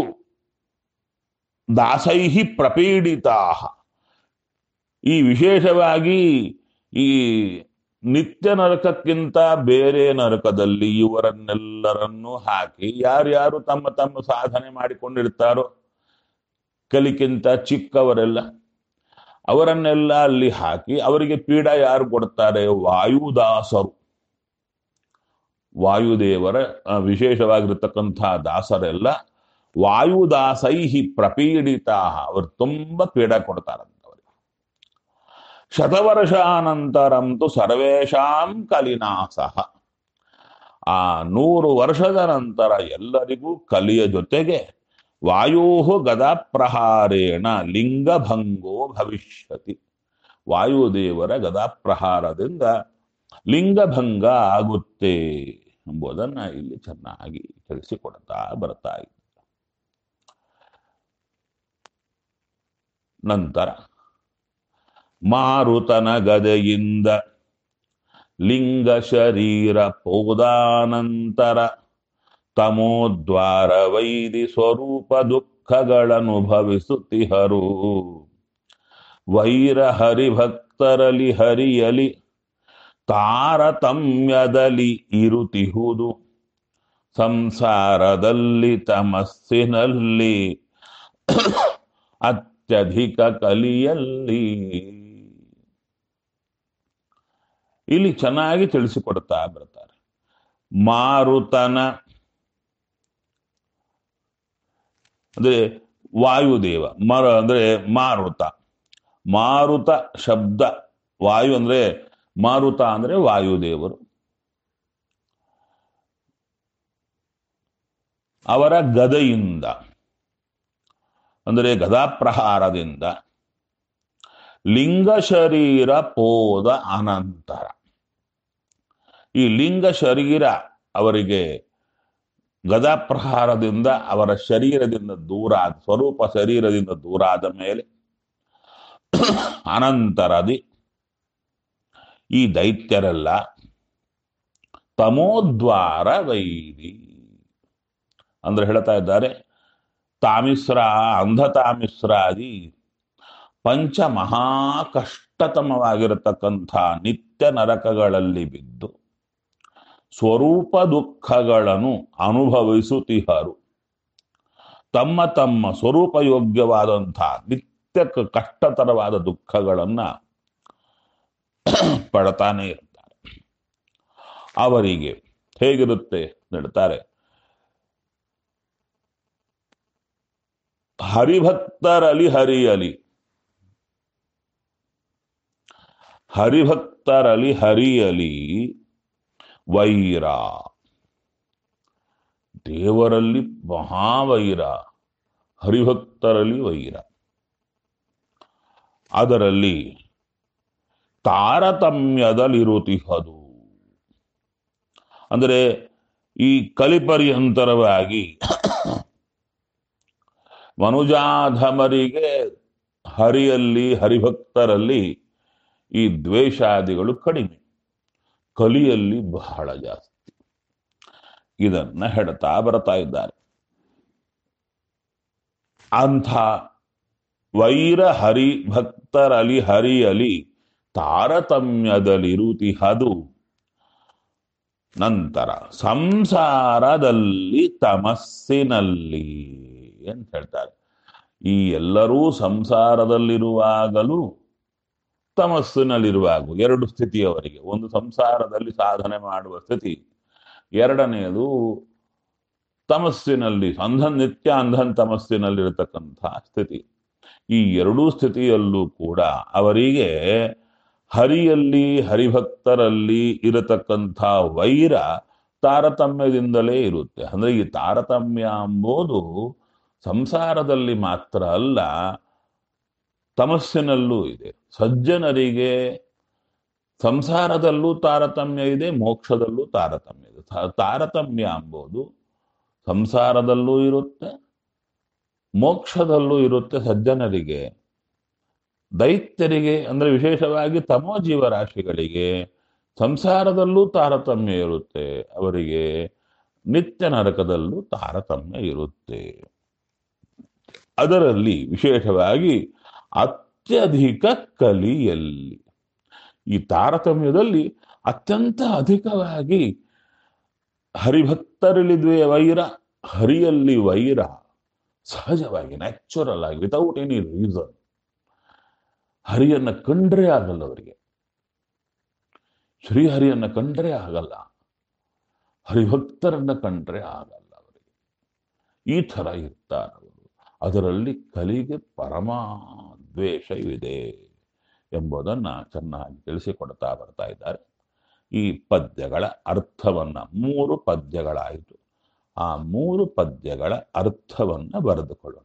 Speaker 1: ದಾಸೈ ಪ್ರಪೀಡಿತಾ ಈ ವಿಶೇಷವಾಗಿ ಈ ನಿತ್ಯ ನರಕಕ್ಕಿಂತ ಬೇರೆ ನರಕದಲ್ಲಿ ಇವರನ್ನೆಲ್ಲರನ್ನೂ ಹಾಕಿ ಯಾರ್ಯಾರು ತಮ್ಮ ತಮ್ಮ ಸಾಧನೆ ಮಾಡಿಕೊಂಡಿರ್ತಾರೋ ಕಲಿಕ್ಕಿಂತ ಚಿಕ್ಕವರೆಲ್ಲ ಅವರನ್ನೆಲ್ಲ ಅಲ್ಲಿ ಹಾಕಿ ಅವರಿಗೆ ಪೀಡ ಯಾರು ಕೊಡ್ತಾರೆ ವಾಯುದಾಸರು ವಾಯುದೇವರ ಆ, ವಿಶೇಷವಾಗಿರ್ತಕ್ಕಂತಹ ದಾಸರೆಲ್ಲ ವಾಯುದಾಸೈಹಿ ಪ್ರಪೀಡಿತಾ ಅವರು ತುಂಬ ಪೀಡ ಕೊಡ್ತಾರಂತವರಿಗೆ ಶತವರ್ಷಾನಂತರಂತು ಸರ್ವೇಷಾಂ ಕಲಿನಾಸಹ ಆ ನೂರು ವರ್ಷದ ನಂತರ ಎಲ್ಲರಿಗೂ ಕಲಿಯ ಜೊತೆಗೆ ವಾಯೋ ಗದಾಪ್ರಹಾರೇಣ ಲಿಂಗಭಂಗೋ ಭವಿಷ್ಯತಿ ವಾಯುದೇವರ ಗದಾಪ್ರಹಾರದಿಂದ ಲಿಂಗಭಂಗ ಆಗುತ್ತೆ ಎಂಬುದನ್ನ ಇಲ್ಲಿ ಚೆನ್ನಾಗಿ ತಿಳಿಸಿಕೊಡ್ತಾ ಬರ್ತಾ ಇದೆ ನಂತರ ಮಾರುತನ ಗದೆಯಿಂದ ಲಿಂಗ ಶರೀರ ಪೋದಾನಂತರ ತಮೋದ್ವಾರ ವೈದಿ ಸ್ವರೂಪ ದುಃಖಗಳನುಭವಿಸುತ್ತಿಹರು ವೈರ ಹರಿಭಕ್ತರಲಿ ಹರಿಯಲಿ ತಾರತಮ್ಯದಲ್ಲಿ ಇರುತಿಹುದು ಸಂಸಾರದಲ್ಲಿ ತಮಸ್ಸಿನಲ್ಲಿ ಅತ್ಯಧಿಕ ಕಲಿಯಲ್ಲಿ ಇಲ್ಲಿ ಚೆನ್ನಾಗಿ ತಿಳಿಸಿಕೊಡ್ತಾ ಬರ್ತಾರೆ ಮಾರುತನ ಅಂದ್ರೆ ವಾಯುದೇವ ಮರ ಅಂದ್ರೆ ಮಾರುತ ಮಾರುತ ಶಬ್ದ ವಾಯು ಅಂದ್ರೆ ಮಾರುತ ಅಂದ್ರೆ ವಾಯುದೇವರು ಅವರ ಗದೆಯಿಂದ ಅಂದರೆ ಗದಾಪ್ರಹಾರದಿಂದ ಲಿಂಗ ಶರೀರ ಪೋದ ಅನಂತರ ಈ ಲಿಂಗ ಶರೀರ ಅವರಿಗೆ ಗದಾಪ್ರಹಾರದಿಂದ ಅವರ ಶರೀರದಿಂದ ದೂರ ಆದ ಸ್ವರೂಪ ಶರೀರದಿಂದ ದೂರ ಆದ ಮೇಲೆ ಅನಂತರದಿ ಈ ದೈತ್ಯರೆಲ್ಲ ತಮೋದ್ವಾರ ವೈದಿ ಅಂದ್ರೆ ಹೇಳ್ತಾ ಇದ್ದಾರೆ ತಾಮಿಸ್ರ ಅಂಧತಾಮಿಸ್ರಾದಿ ಪಂಚ ಮಹಾ ಕಷ್ಟತಮವಾಗಿರತಕ್ಕಂಥ ನಿತ್ಯ ನರಕಗಳಲ್ಲಿ ಬಿದ್ದು ಸ್ವರೂಪ ದುಃಖಗಳನ್ನು ಅನುಭವಿಸುತ್ತಿಹರು ತಮ್ಮ ತಮ್ಮ ಸ್ವರೂಪ ಯೋಗ್ಯವಾದಂಥ ನಿತ್ಯ ಕ- ಕಷ್ಟತರವಾದ ದುಃಖಗಳನ್ನ ಪಡ್ತಾನೆ ಇರ್ತಾರೆ ಅವರಿಗೆ ಹೇಗಿರುತ್ತೆ ಹೇಳ್ತಾರೆ ಹರಿಭಕ್ತರಲಿ ಹರಿಯಲಿ ಹರಿಭಕ್ತರಲಿ ಹರಿಯಲಿ ವೈರ ದೇವರಲ್ಲಿ ಮಹಾವೈರ ಹರಿಭಕ್ತರಲ್ಲಿ ವೈರ ಅದರಲ್ಲಿ ತಾರತಮ್ಯದಲ್ಲಿರುತಿಹದು ಅಂದರೆ ಈ ಕಲಿಪರ್ಯಂತರವಾಗಿ ಮನುಜಾಧಮರಿಗೆ ಹರಿಯಲ್ಲಿ ಹರಿಭಕ್ತರಲ್ಲಿ ಈ ದ್ವೇಷಾದಿಗಳು ಕಡಿಮೆ ಕಲಿಯಲ್ಲಿ ಬಹಳ ಜಾಸ್ತಿ ಇದನ್ನ ಹೇಳ್ತಾ ಬರ್ತಾ ಇದ್ದಾರೆ ಅಂಥ ವೈರ ಹರಿ ಭಕ್ತರಲಿ ಹರಿಯಲಿ ತಾರತಮ್ಯದಲ್ಲಿರುತಿಹದು ನಂತರ ಸಂಸಾರದಲ್ಲಿ ತಮಸ್ಸಿನಲ್ಲಿ ಅಂತ ಹೇಳ್ತಾರೆ ಈ ಎಲ್ಲರೂ ಸಂಸಾರದಲ್ಲಿರುವಾಗಲೂ ತಮಸ್ಸಿನಲ್ಲಿರುವಾಗ ಎರಡು ಸ್ಥಿತಿಯವರಿಗೆ ಒಂದು ಸಂಸಾರದಲ್ಲಿ ಸಾಧನೆ ಮಾಡುವ ಸ್ಥಿತಿ ಎರಡನೆಯದು ತಮಸ್ಸಿನಲ್ಲಿ ಅಂಧನ್ ನಿತ್ಯ ಅಂಧನ್ ತಮಸ್ಸಿನಲ್ಲಿರತಕ್ಕಂಥ ಸ್ಥಿತಿ ಈ ಎರಡೂ ಸ್ಥಿತಿಯಲ್ಲೂ ಕೂಡ ಅವರಿಗೆ ಹರಿಯಲ್ಲಿ ಹರಿಭಕ್ತರಲ್ಲಿ ಇರತಕ್ಕಂಥ ವೈರ ತಾರತಮ್ಯದಿಂದಲೇ ಇರುತ್ತೆ ಅಂದ್ರೆ ಈ ತಾರತಮ್ಯ ಎಂಬುದು ಸಂಸಾರದಲ್ಲಿ ಮಾತ್ರ ಅಲ್ಲ ತಮಸ್ಸಿನಲ್ಲೂ ಇದೆ ಸಜ್ಜನರಿಗೆ ಸಂಸಾರದಲ್ಲೂ ತಾರತಮ್ಯ ಇದೆ ಮೋಕ್ಷದಲ್ಲೂ ತಾರತಮ್ಯ ಇದೆ ತಾ- ತಾರತಮ್ಯ ಎಂಬುದು ಸಂಸಾರದಲ್ಲೂ ಇರುತ್ತೆ ಮೋಕ್ಷದಲ್ಲೂ ಇರುತ್ತೆ ಸಜ್ಜನರಿಗೆ ದೈತ್ಯರಿಗೆ ಅಂದ್ರೆ ವಿಶೇಷವಾಗಿ ತಮೋ ಜೀವರಾಶಿಗಳಿಗೆ ಸಂಸಾರದಲ್ಲೂ ತಾರತಮ್ಯ ಇರುತ್ತೆ ಅವರಿಗೆ ನಿತ್ಯ ನರಕದಲ್ಲೂ ತಾರತಮ್ಯ ಇರುತ್ತೆ ಅದರಲ್ಲಿ ವಿಶೇಷವಾಗಿ ಅತ್ಯಧಿಕ ಕಲಿಯಲ್ಲಿ ಈ ತಾರತಮ್ಯದಲ್ಲಿ ಅತ್ಯಂತ ಅಧಿಕವಾಗಿ ಹರಿಭಕ್ತರಲ್ಲಿದ್ವೆ ವೈರ ಹರಿಯಲ್ಲಿ ವೈರ ಸಹಜವಾಗಿ ನ್ಯಾಚುರಲ್ ಆಗಿ ವಿತೌಟ್ ಎನಿ ರೀಸನ್ ಹರಿಯನ್ನ ಕಂಡ್ರೆ ಆಗಲ್ಲ ಅವರಿಗೆ ಶ್ರೀಹರಿಯನ್ನ ಕಂಡ್ರೆ ಆಗಲ್ಲ ಹರಿಭಕ್ತರನ್ನ ಕಂಡ್ರೆ ಆಗಲ್ಲ ಅವರಿಗೆ ಈ ಥರ ಇರ್ತಾರೆ ಅವರು ಅದರಲ್ಲಿ ಕಲಿಗೆ ಪರಮ ದ್ವೇಷವಿದೆ ಎಂಬುದನ್ನ ಚೆನ್ನಾಗಿ ತಿಳಿಸಿಕೊಡ್ತಾ ಬರ್ತಾ ಇದ್ದಾರೆ ಈ ಪದ್ಯಗಳ ಅರ್ಥವನ್ನ ಮೂರು ಪದ್ಯಗಳಾಯಿತು ಆ ಮೂರು ಪದ್ಯಗಳ ಅರ್ಥವನ್ನ ಬರೆದುಕೊಳ್ಳೋಣ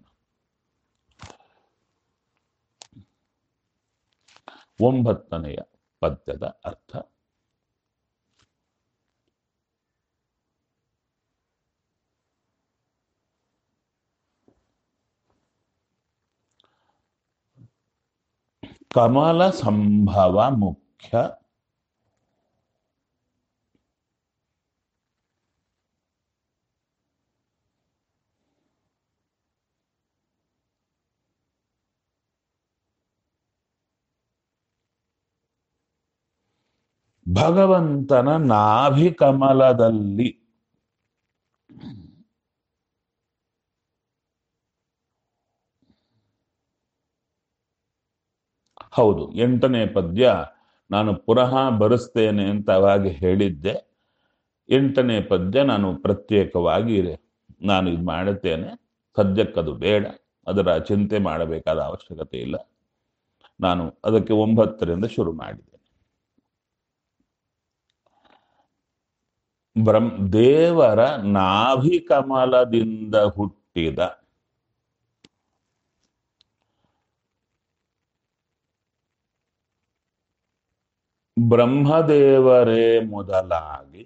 Speaker 1: ಒಂಬತ್ತನೆಯ ಪದ್ಯದ ಅರ್ಥ ಕಮಲ ಸಂಭವ ಮುಖ್ಯ ಭಗವಂತನ ನಾಭಿ ಕಮಲದಲ್ಲಿ ಹೌದು ಎಂಟನೇ ಪದ್ಯ ನಾನು ಪುನಃ ಬರೆಸ್ತೇನೆ ಅಂತ ಅವಾಗ ಹೇಳಿದ್ದೆ ಎಂಟನೇ ಪದ್ಯ ನಾನು ಪ್ರತ್ಯೇಕವಾಗಿ ನಾನು ಇದು ಮಾಡುತ್ತೇನೆ ಸದ್ಯಕ್ಕದು ಬೇಡ ಅದರ ಚಿಂತೆ ಮಾಡಬೇಕಾದ ಅವಶ್ಯಕತೆ ಇಲ್ಲ ನಾನು ಅದಕ್ಕೆ ಒಂಬತ್ತರಿಂದ ಶುರು ಮಾಡಿದ್ದೇನೆ ಬ್ರಹ್ಮ ದೇವರ ನಾಭಿ ಕಮಲದಿಂದ ಹುಟ್ಟಿದ ಬ್ರಹ್ಮದೇವರೇ ಮೊದಲಾಗಿ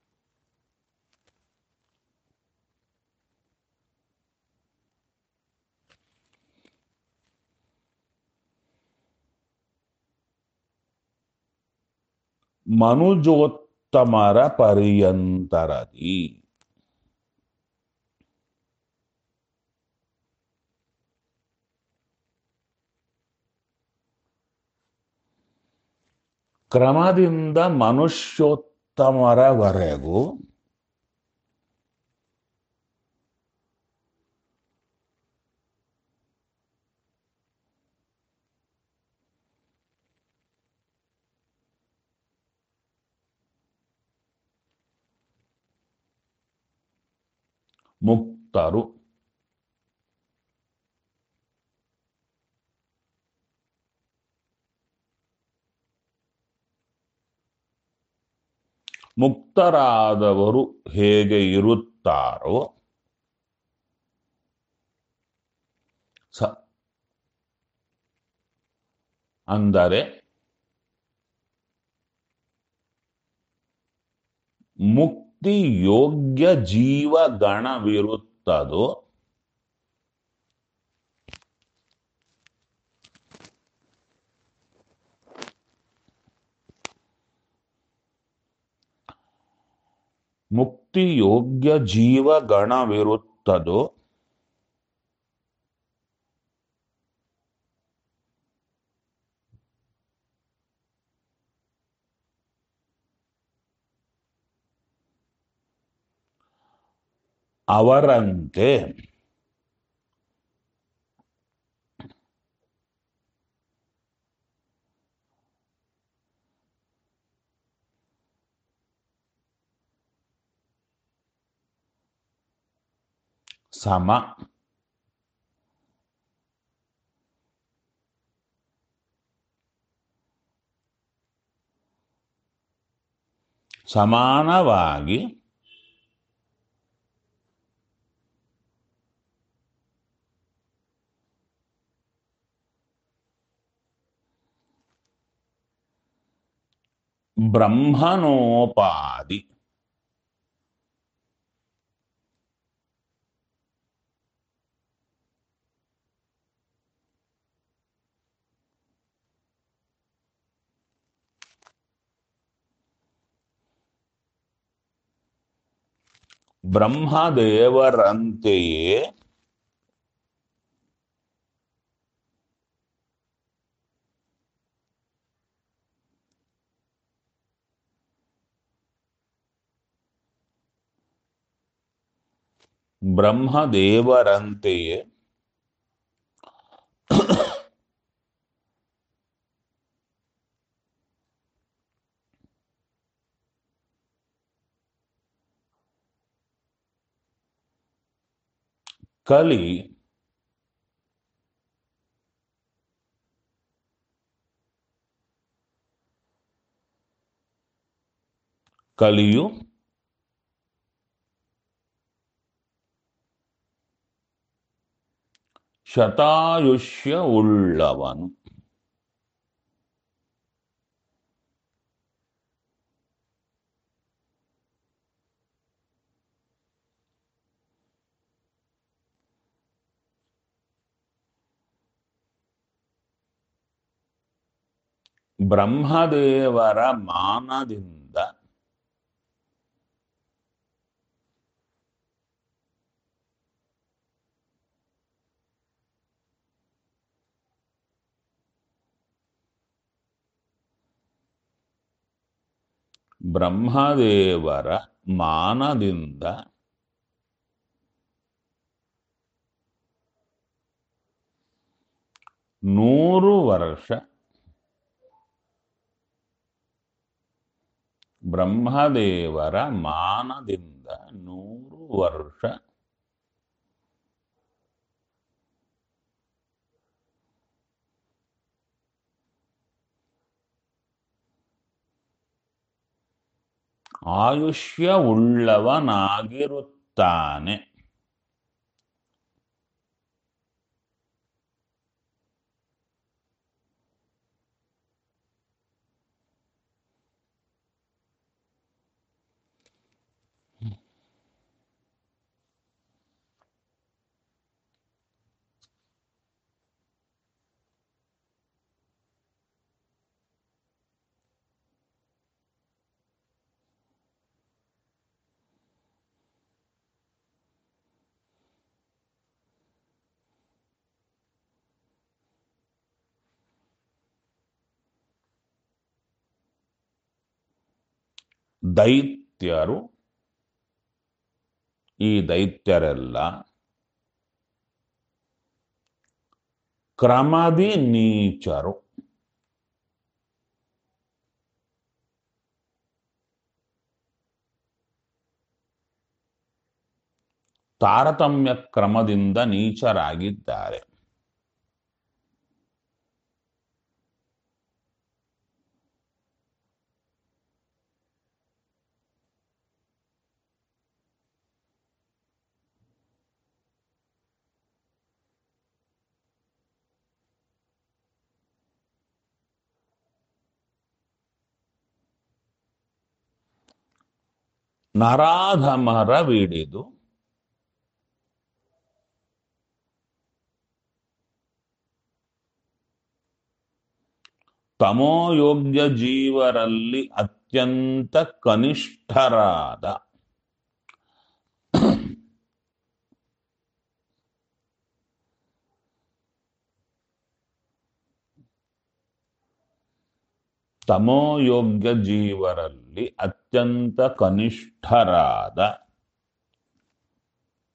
Speaker 1: ಮನುಜೋತ್ತಮರ ಪರ್ಯಂತರದಿ ಕ್ರಮದಿಂದ ಮನುಷ್ಯೋತ್ತಮರವರೆಗೂ ಮುಕ್ತರು ಮುಕ್ತರಾದವರು ಹೇಗೆ ಇರುತ್ತಾರೋ ಸ ಅಂದರೆ ಮುಕ್ತಿ ಯೋಗ್ಯ ಜೀವ ಗಣವಿರುತ್ತದೋ ಮುಕ್ತಿ ಯೋಗ್ಯ ಜೀವ ಗಣವಿರುತ್ತದೋ ಅವರಂತೆ ಸಮ ಸಮಾನವಾಗಿ ಬ್ರಹ್ಮನೋಪಾದಿ ಬ್ರಹ್ಮದೇವರಂತೆಯೇ ಬ್ರಹ್ಮದೇವರಂತೆಯೇ ಕಲಿ ಕಲಿಯು ಶತಾಯುಷ್ಯ ಉಳ್ಳವನು ಬ್ರಹ್ಮದೇವರ ಮಾನದಿಂದ ಬ್ರಹ್ಮದೇವರ ಮಾನದಿಂದ ನೂರು ವರ್ಷ ಬ್ರಹ್ಮದೇವರ ಮಾನದಿಂದ ನೂರು ವರ್ಷ ಆಯುಷ್ಯ ಉಳ್ಳವನಾಗಿರುತ್ತಾನೆ ದೈತ್ಯರು ಈ ದೈತ್ಯರೆಲ್ಲ ಕ್ರಮದಿ ನೀಚರು ತಾರತಮ್ಯ ಕ್ರಮದಿಂದ ನೀಚರಾಗಿದ್ದಾರೆ ನರಾಧಮರವಿಡಿದು ತಮೋಯೋಗ್ಯ ಜೀವರಲ್ಲಿ ಅತ್ಯಂತ ಕನಿಷ್ಠರಾದ ತಮೋಯೋಗ್ಯ ಜೀವರಲ್ಲಿ ಅತ್ಯಂತ ಕನಿಷ್ಠರಾದ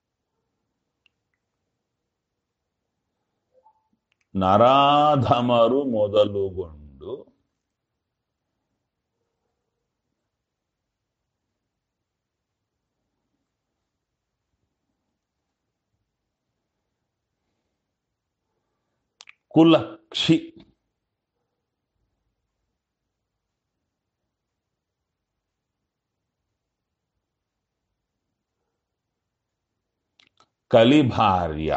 Speaker 1: ನರಾಧಮರು ಮೊದಲುಗೊಂಡು ಕುಲಕ್ಷಿ ಕಲಿಭಾರ್ಯ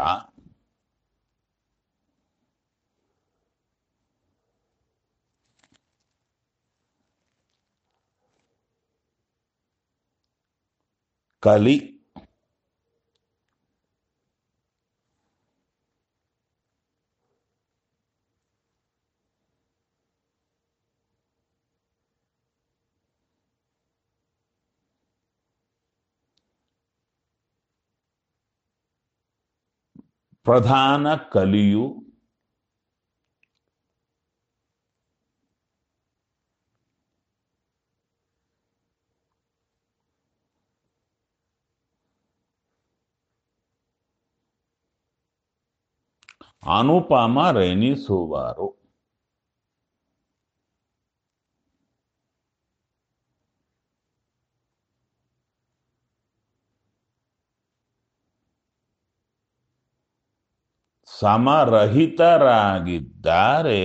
Speaker 1: ಕಲಿ ಪ್ರಧಾನ ಕಲಿಯು ಅನುಪಮ ರೆನಿಸುವರು ಸಮರಹಿತರಾಗಿದ್ದಾರೆ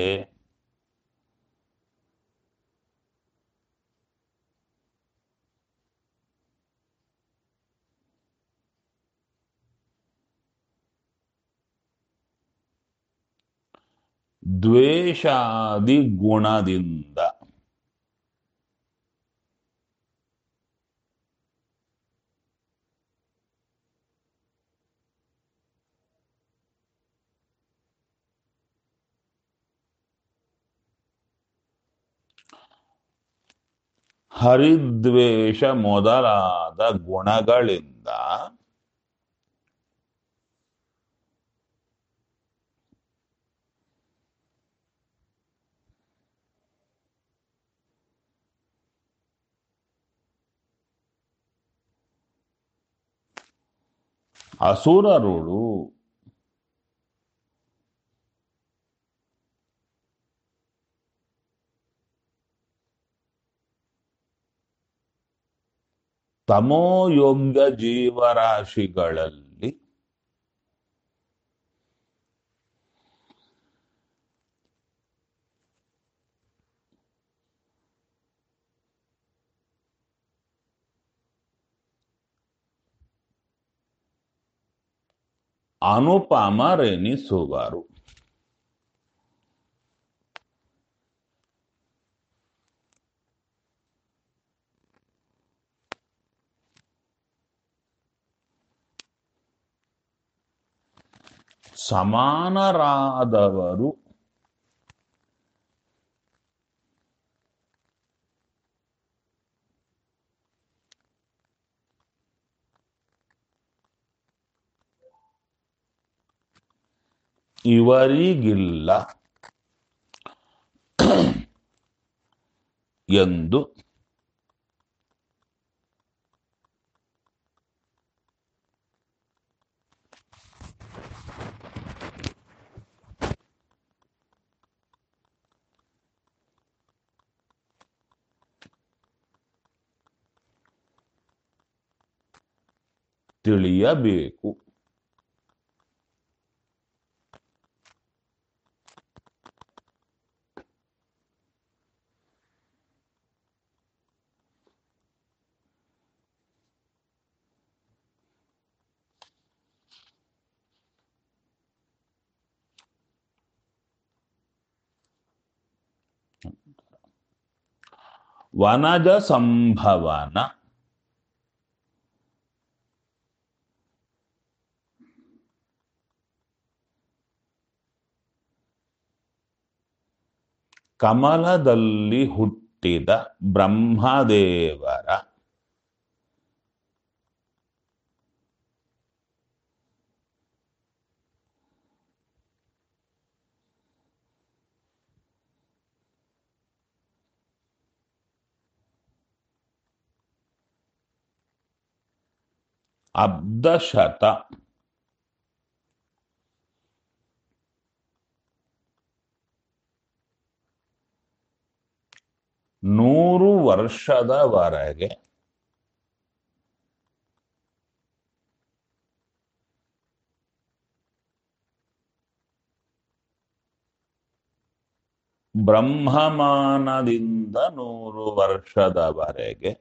Speaker 1: ದ್ವೇಷಾದಿ ಗುಣದಿಂದ ಹರಿದ್ವೇಷ ಮೊದಲಾದ ಗುಣಗಳಿಂದ ಅಸುರರುಳು ತಮೋಯೋಗ್ಯ ಜೀವರಾಶಿಗಳಲ್ಲಿ ಅನುಪಮರೆನಿಸುವರು ಸಮಾನರಾದವರು ಇವರಿಗಿಲ್ಲ ಎಂದು ತಿಳಿಯಬೇಕು ವನಜ ಸಂಭವನ ಕಮಲದಲ್ಲಿ ಹುಟ್ಟಿದ ಬ್ರಹ್ಮದೇವರ ಅಬ್ದಶತ ನೂರು ವರ್ಷದವರೆಗೆ ಬ್ರಹ್ಮಮಾನದಿಂದ ನೂರು ವರ್ಷದವರೆಗೆ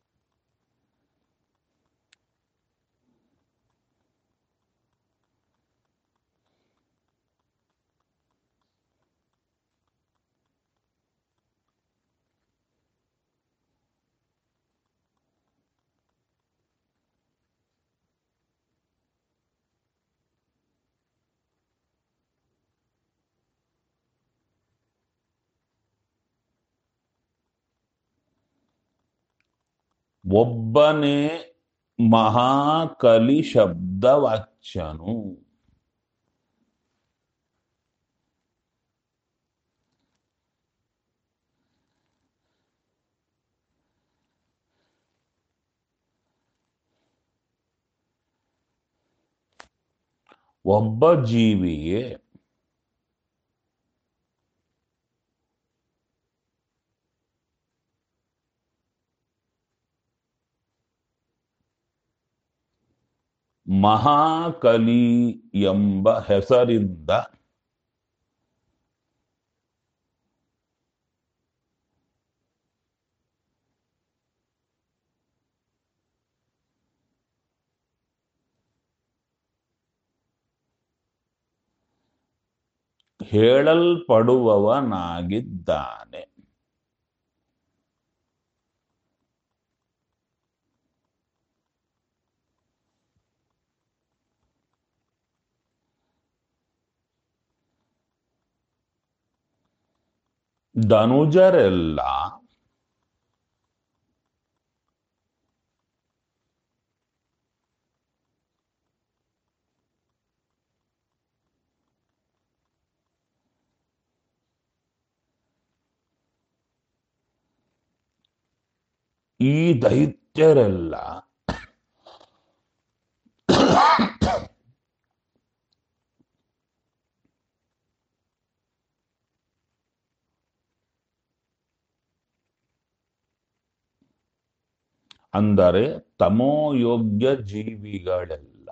Speaker 1: ಒಬ್ಬನೇ ಮಹಾಕಲಿ ಶಬ್ದವಾಚ್ಯನು ಒಬ್ಬ ಜೀವಿಗೆ ಮಹಾಕಲಿ ಎಂಬ ಹೆಸರಿಂದ ಹೇಳಲ್ಪಡುವವನಾಗಿದ್ದಾನೆ ಧನುಜರೆಲ್ಲ ಈ ದೈತ್ಯರೆಲ್ಲ ಅಂದರೆ ತಮೋಯೋಗ್ಯ ಜೀವಿಗಳೆಲ್ಲ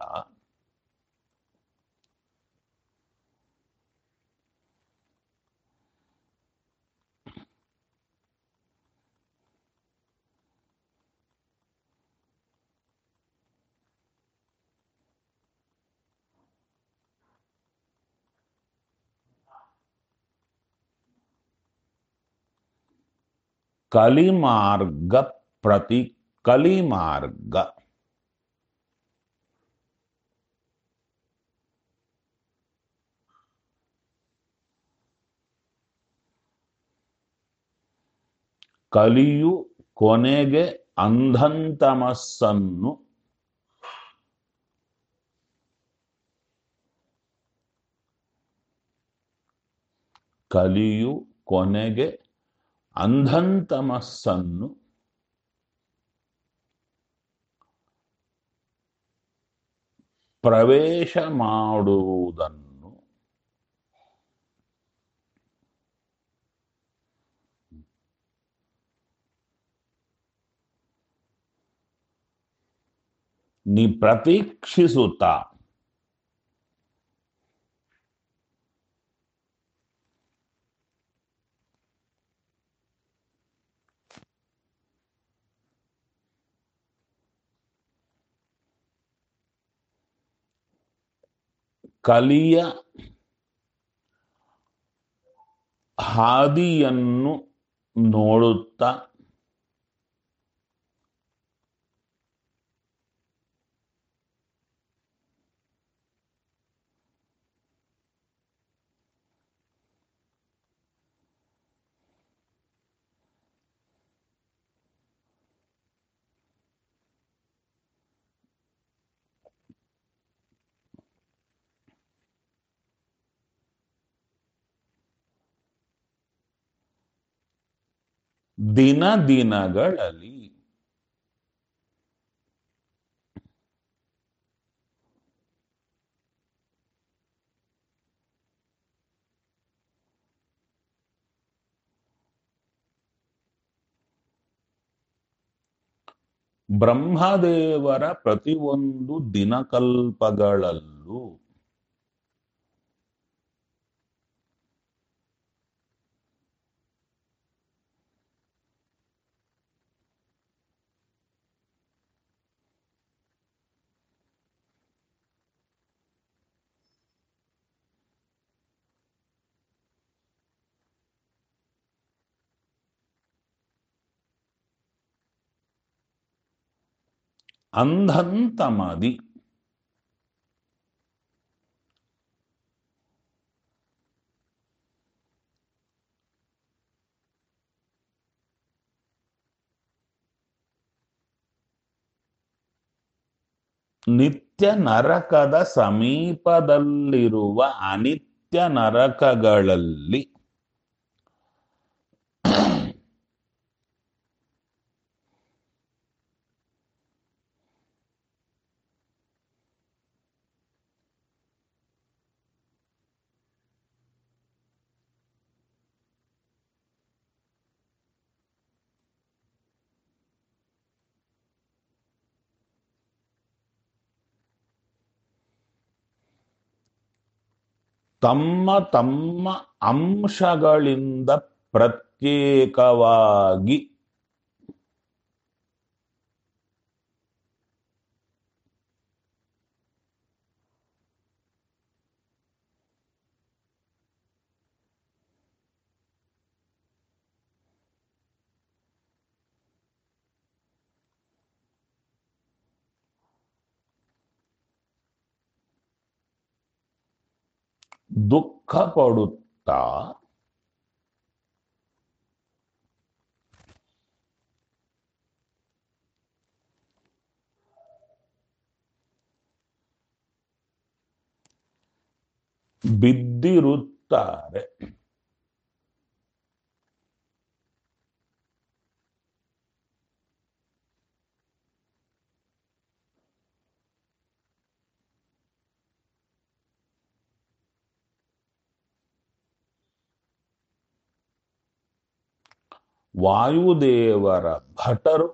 Speaker 1: ಕಲಿಮಾರ್ಗ ಪ್ರತಿ ಕಲಿಮಾರ್ಗ ಕಲಿಯು ಕೊನೆಗೆ ಅಂಧಂತಮಸ್ಸನ್ನು ಕಲಿಯು ಕೊನೆಗೆ ಅಂಧಂತಮಸ್ಸನ್ನು ಪ್ರವೇಶ ಮಾಡುವುದನ್ನು ನಿ ಪ್ರತೀಕ್ಷಿಸುತ್ತಾ ಕಲಿಯ ಹಾದಿಯನ್ನು ನೋಡುತ್ತಾ ದಿನ ದಿನಗಳಲ್ಲಿ ಬ್ರಹ್ಮದೇವರ ಪ್ರತಿಯೊಂದು ದಿನಕಲ್ಪಗಳಲ್ಲೂ ಅಂಧಂತಮದಿ ನಿತ್ಯ ನರಕದ ಸಮೀಪದಲ್ಲಿರುವ ಅನಿತ್ಯ ನರಕಗಳಲ್ಲಿ ತಮ್ಮ ತಮ್ಮ ಅಂಶಗಳಿಂದ ಪ್ರತ್ಯೇಕವಾಗಿ ದುಃಖ ಪಡುತ್ತಾ ಬಿದ್ದಿರುತ್ತಾರೆ ವಾಯುದೇವರ ಭಟರು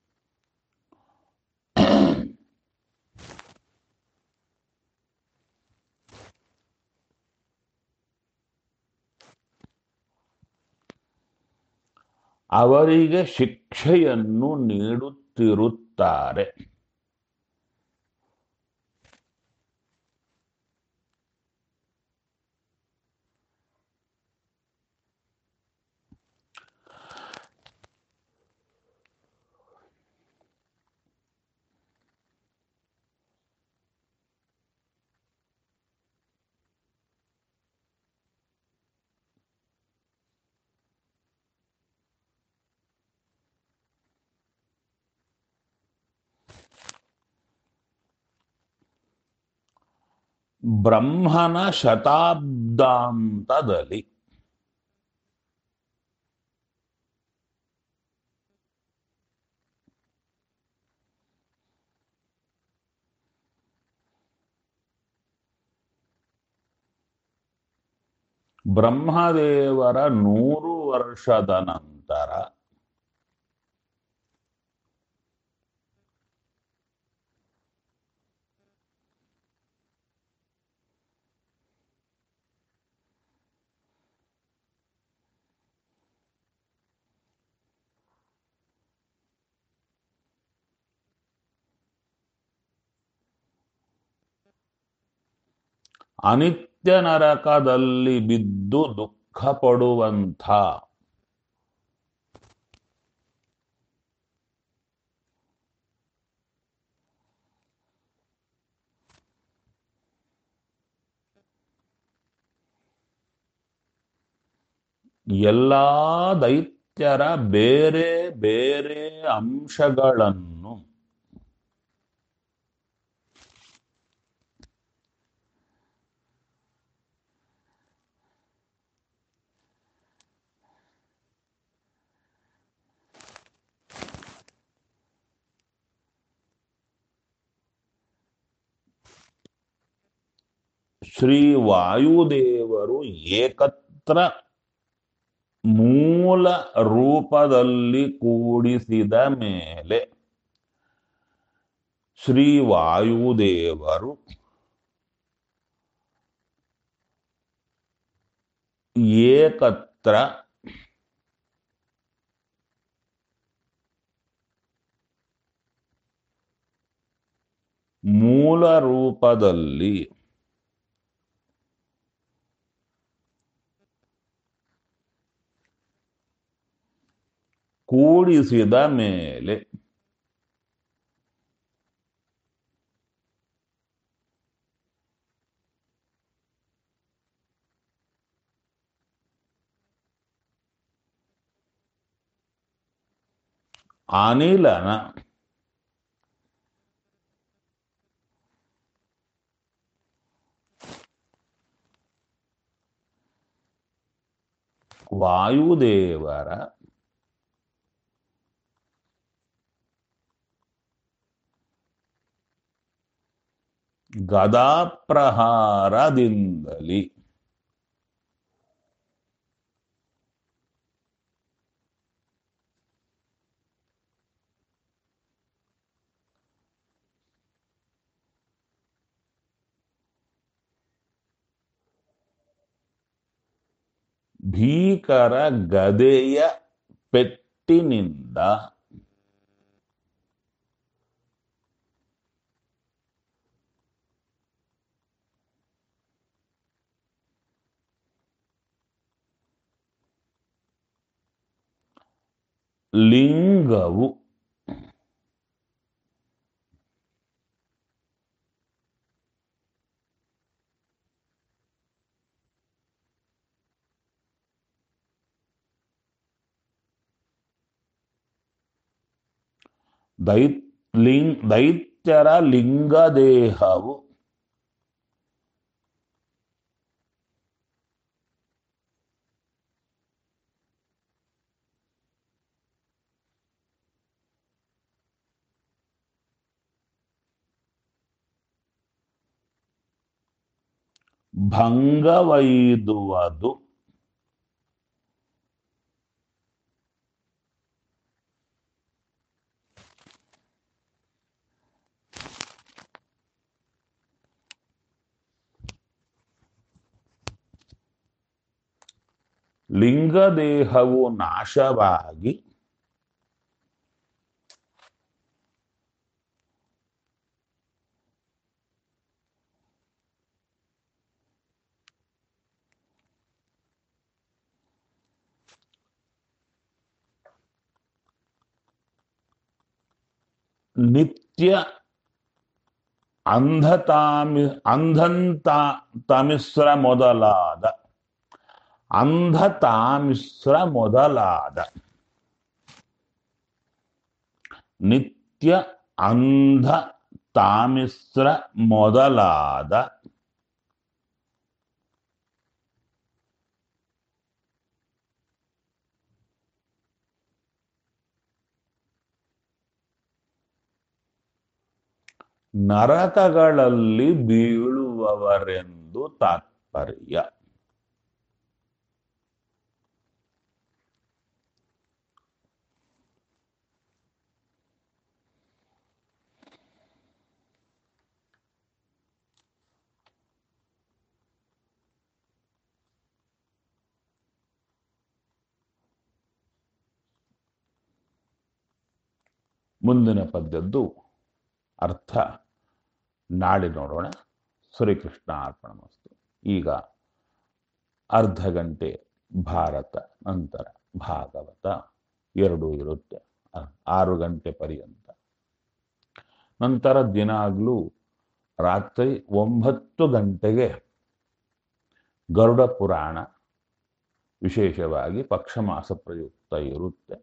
Speaker 1: ಅವರಿಗೆ ಶಿಕ್ಷೆಯನ್ನು ನೀಡುತ್ತಿರುತ್ತಾರೆ ಬ್ರಹ್ಮನ ಶತಾಬ್ದಾಂತದಲ್ಲಿ ಬ್ರಹ್ಮದೇವರ ನೂರು ವರ್ಷದ ನಂತರ ಅನಿತ್ಯ ನರಕದಲ್ಲಿ ಬಿದ್ದು ದುಃಖ ಪಡುವಂಥ ಎಲ್ಲಾ ದೈತ್ಯರ ಬೇರೆ ಬೇರೆ ಅಂಶಗಳನ್ನು ಶ್ರೀ ವಾಯುದೇವರು ಏಕತ್ರ ಮೂಲ ರೂಪದಲ್ಲಿ ಕೂಡಿಸಿದ ಮೇಲೆ ಶ್ರೀ ವಾಯುದೇವರು ಏಕತ್ರ ಮೂಲ ರೂಪದಲ್ಲಿ ಕೂಡಿಸಿದ ಮೇಲೆ ಅನಿಲನ ವಾಯುದೇವರ ಗದಾಪ್ರಹಾರದಿಂದಲಿ ಭೀಕರ ಗದೆಯ ಪೆಟ್ಟಿನಿಂದ ಲಿಂಗವು ದೈ ಲಿಂಗ್ ದೈತ್ಯರ ಲಿಂಗದೇಹವು ಭಂಗವೈದುವುದು ಲಿಂಗದೇಹವು ನಾಶವಾಗಿ ನಿತ್ಯ ಅಂಧತಾಮಿ ಅಂಧಂತ ತಮಿಸ್ರ ಮೊದಲಾದ ಅಂಧತಾಮಿಸ್ರ ಮೊದಲಾದ ನಿತ್ಯ ಅಂಧ ತಾಮಿಸ್ರ ಮೊದಲಾದ ನರಕಗಳಲ್ಲಿ ಬೀಳುವವರೆಂದು ತಾತ್ಪರ್ಯ ಮುಂದಿನ ಪದ್ಯದ್ದು ಅರ್ಥ ನಾಳೆ ನೋಡೋಣ ಶ್ರೀಕೃಷ್ಣ ಅರ್ಪಣಮಸ್ತು ಈಗ ಅರ್ಧ ಗಂಟೆ ಭಾರತ ನಂತರ ಭಾಗವತ ಎರಡು ಇರುತ್ತೆ ಆ- ಆರು ಗಂಟೆ ಪರ್ಯಂತ ನಂತರ ದಿನಾಗ್ಲೂ ರಾತ್ರಿ ಒಂಬತ್ತು ಗಂಟೆಗೆ ಗರುಡ ಪುರಾಣ ವಿಶೇಷವಾಗಿ ಪಕ್ಷಮಾಸ ಪ್ರಯುಕ್ತ ಇರುತ್ತೆ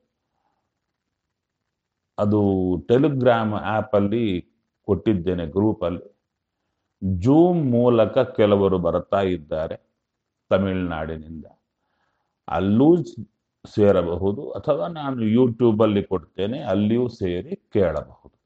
Speaker 1: ಅದು ಟೆಲಿಗ್ರಾಮ್ ಆ್ಯಪಲ್ಲಿ ಕೊಟ್ಟಿದ್ದೇನೆ ಗ್ರೂಪಲ್ಲಿ ಜೂಮ್ ಮೂಲಕ ಕೆಲವರು ಬರ್ತಾ ಇದ್ದಾರೆ ತಮಿಳುನಾಡಿನಿಂದ ಅಲ್ಲೂ ಸೇರಬಹುದು ಅಥವಾ ನಾನು ಯೂಟ್ಯೂಬಲ್ಲಿ ಕೊಡ್ತೇನೆ ಅಲ್ಲಿಯೂ ಸೇರಿ ಕೇಳಬಹುದು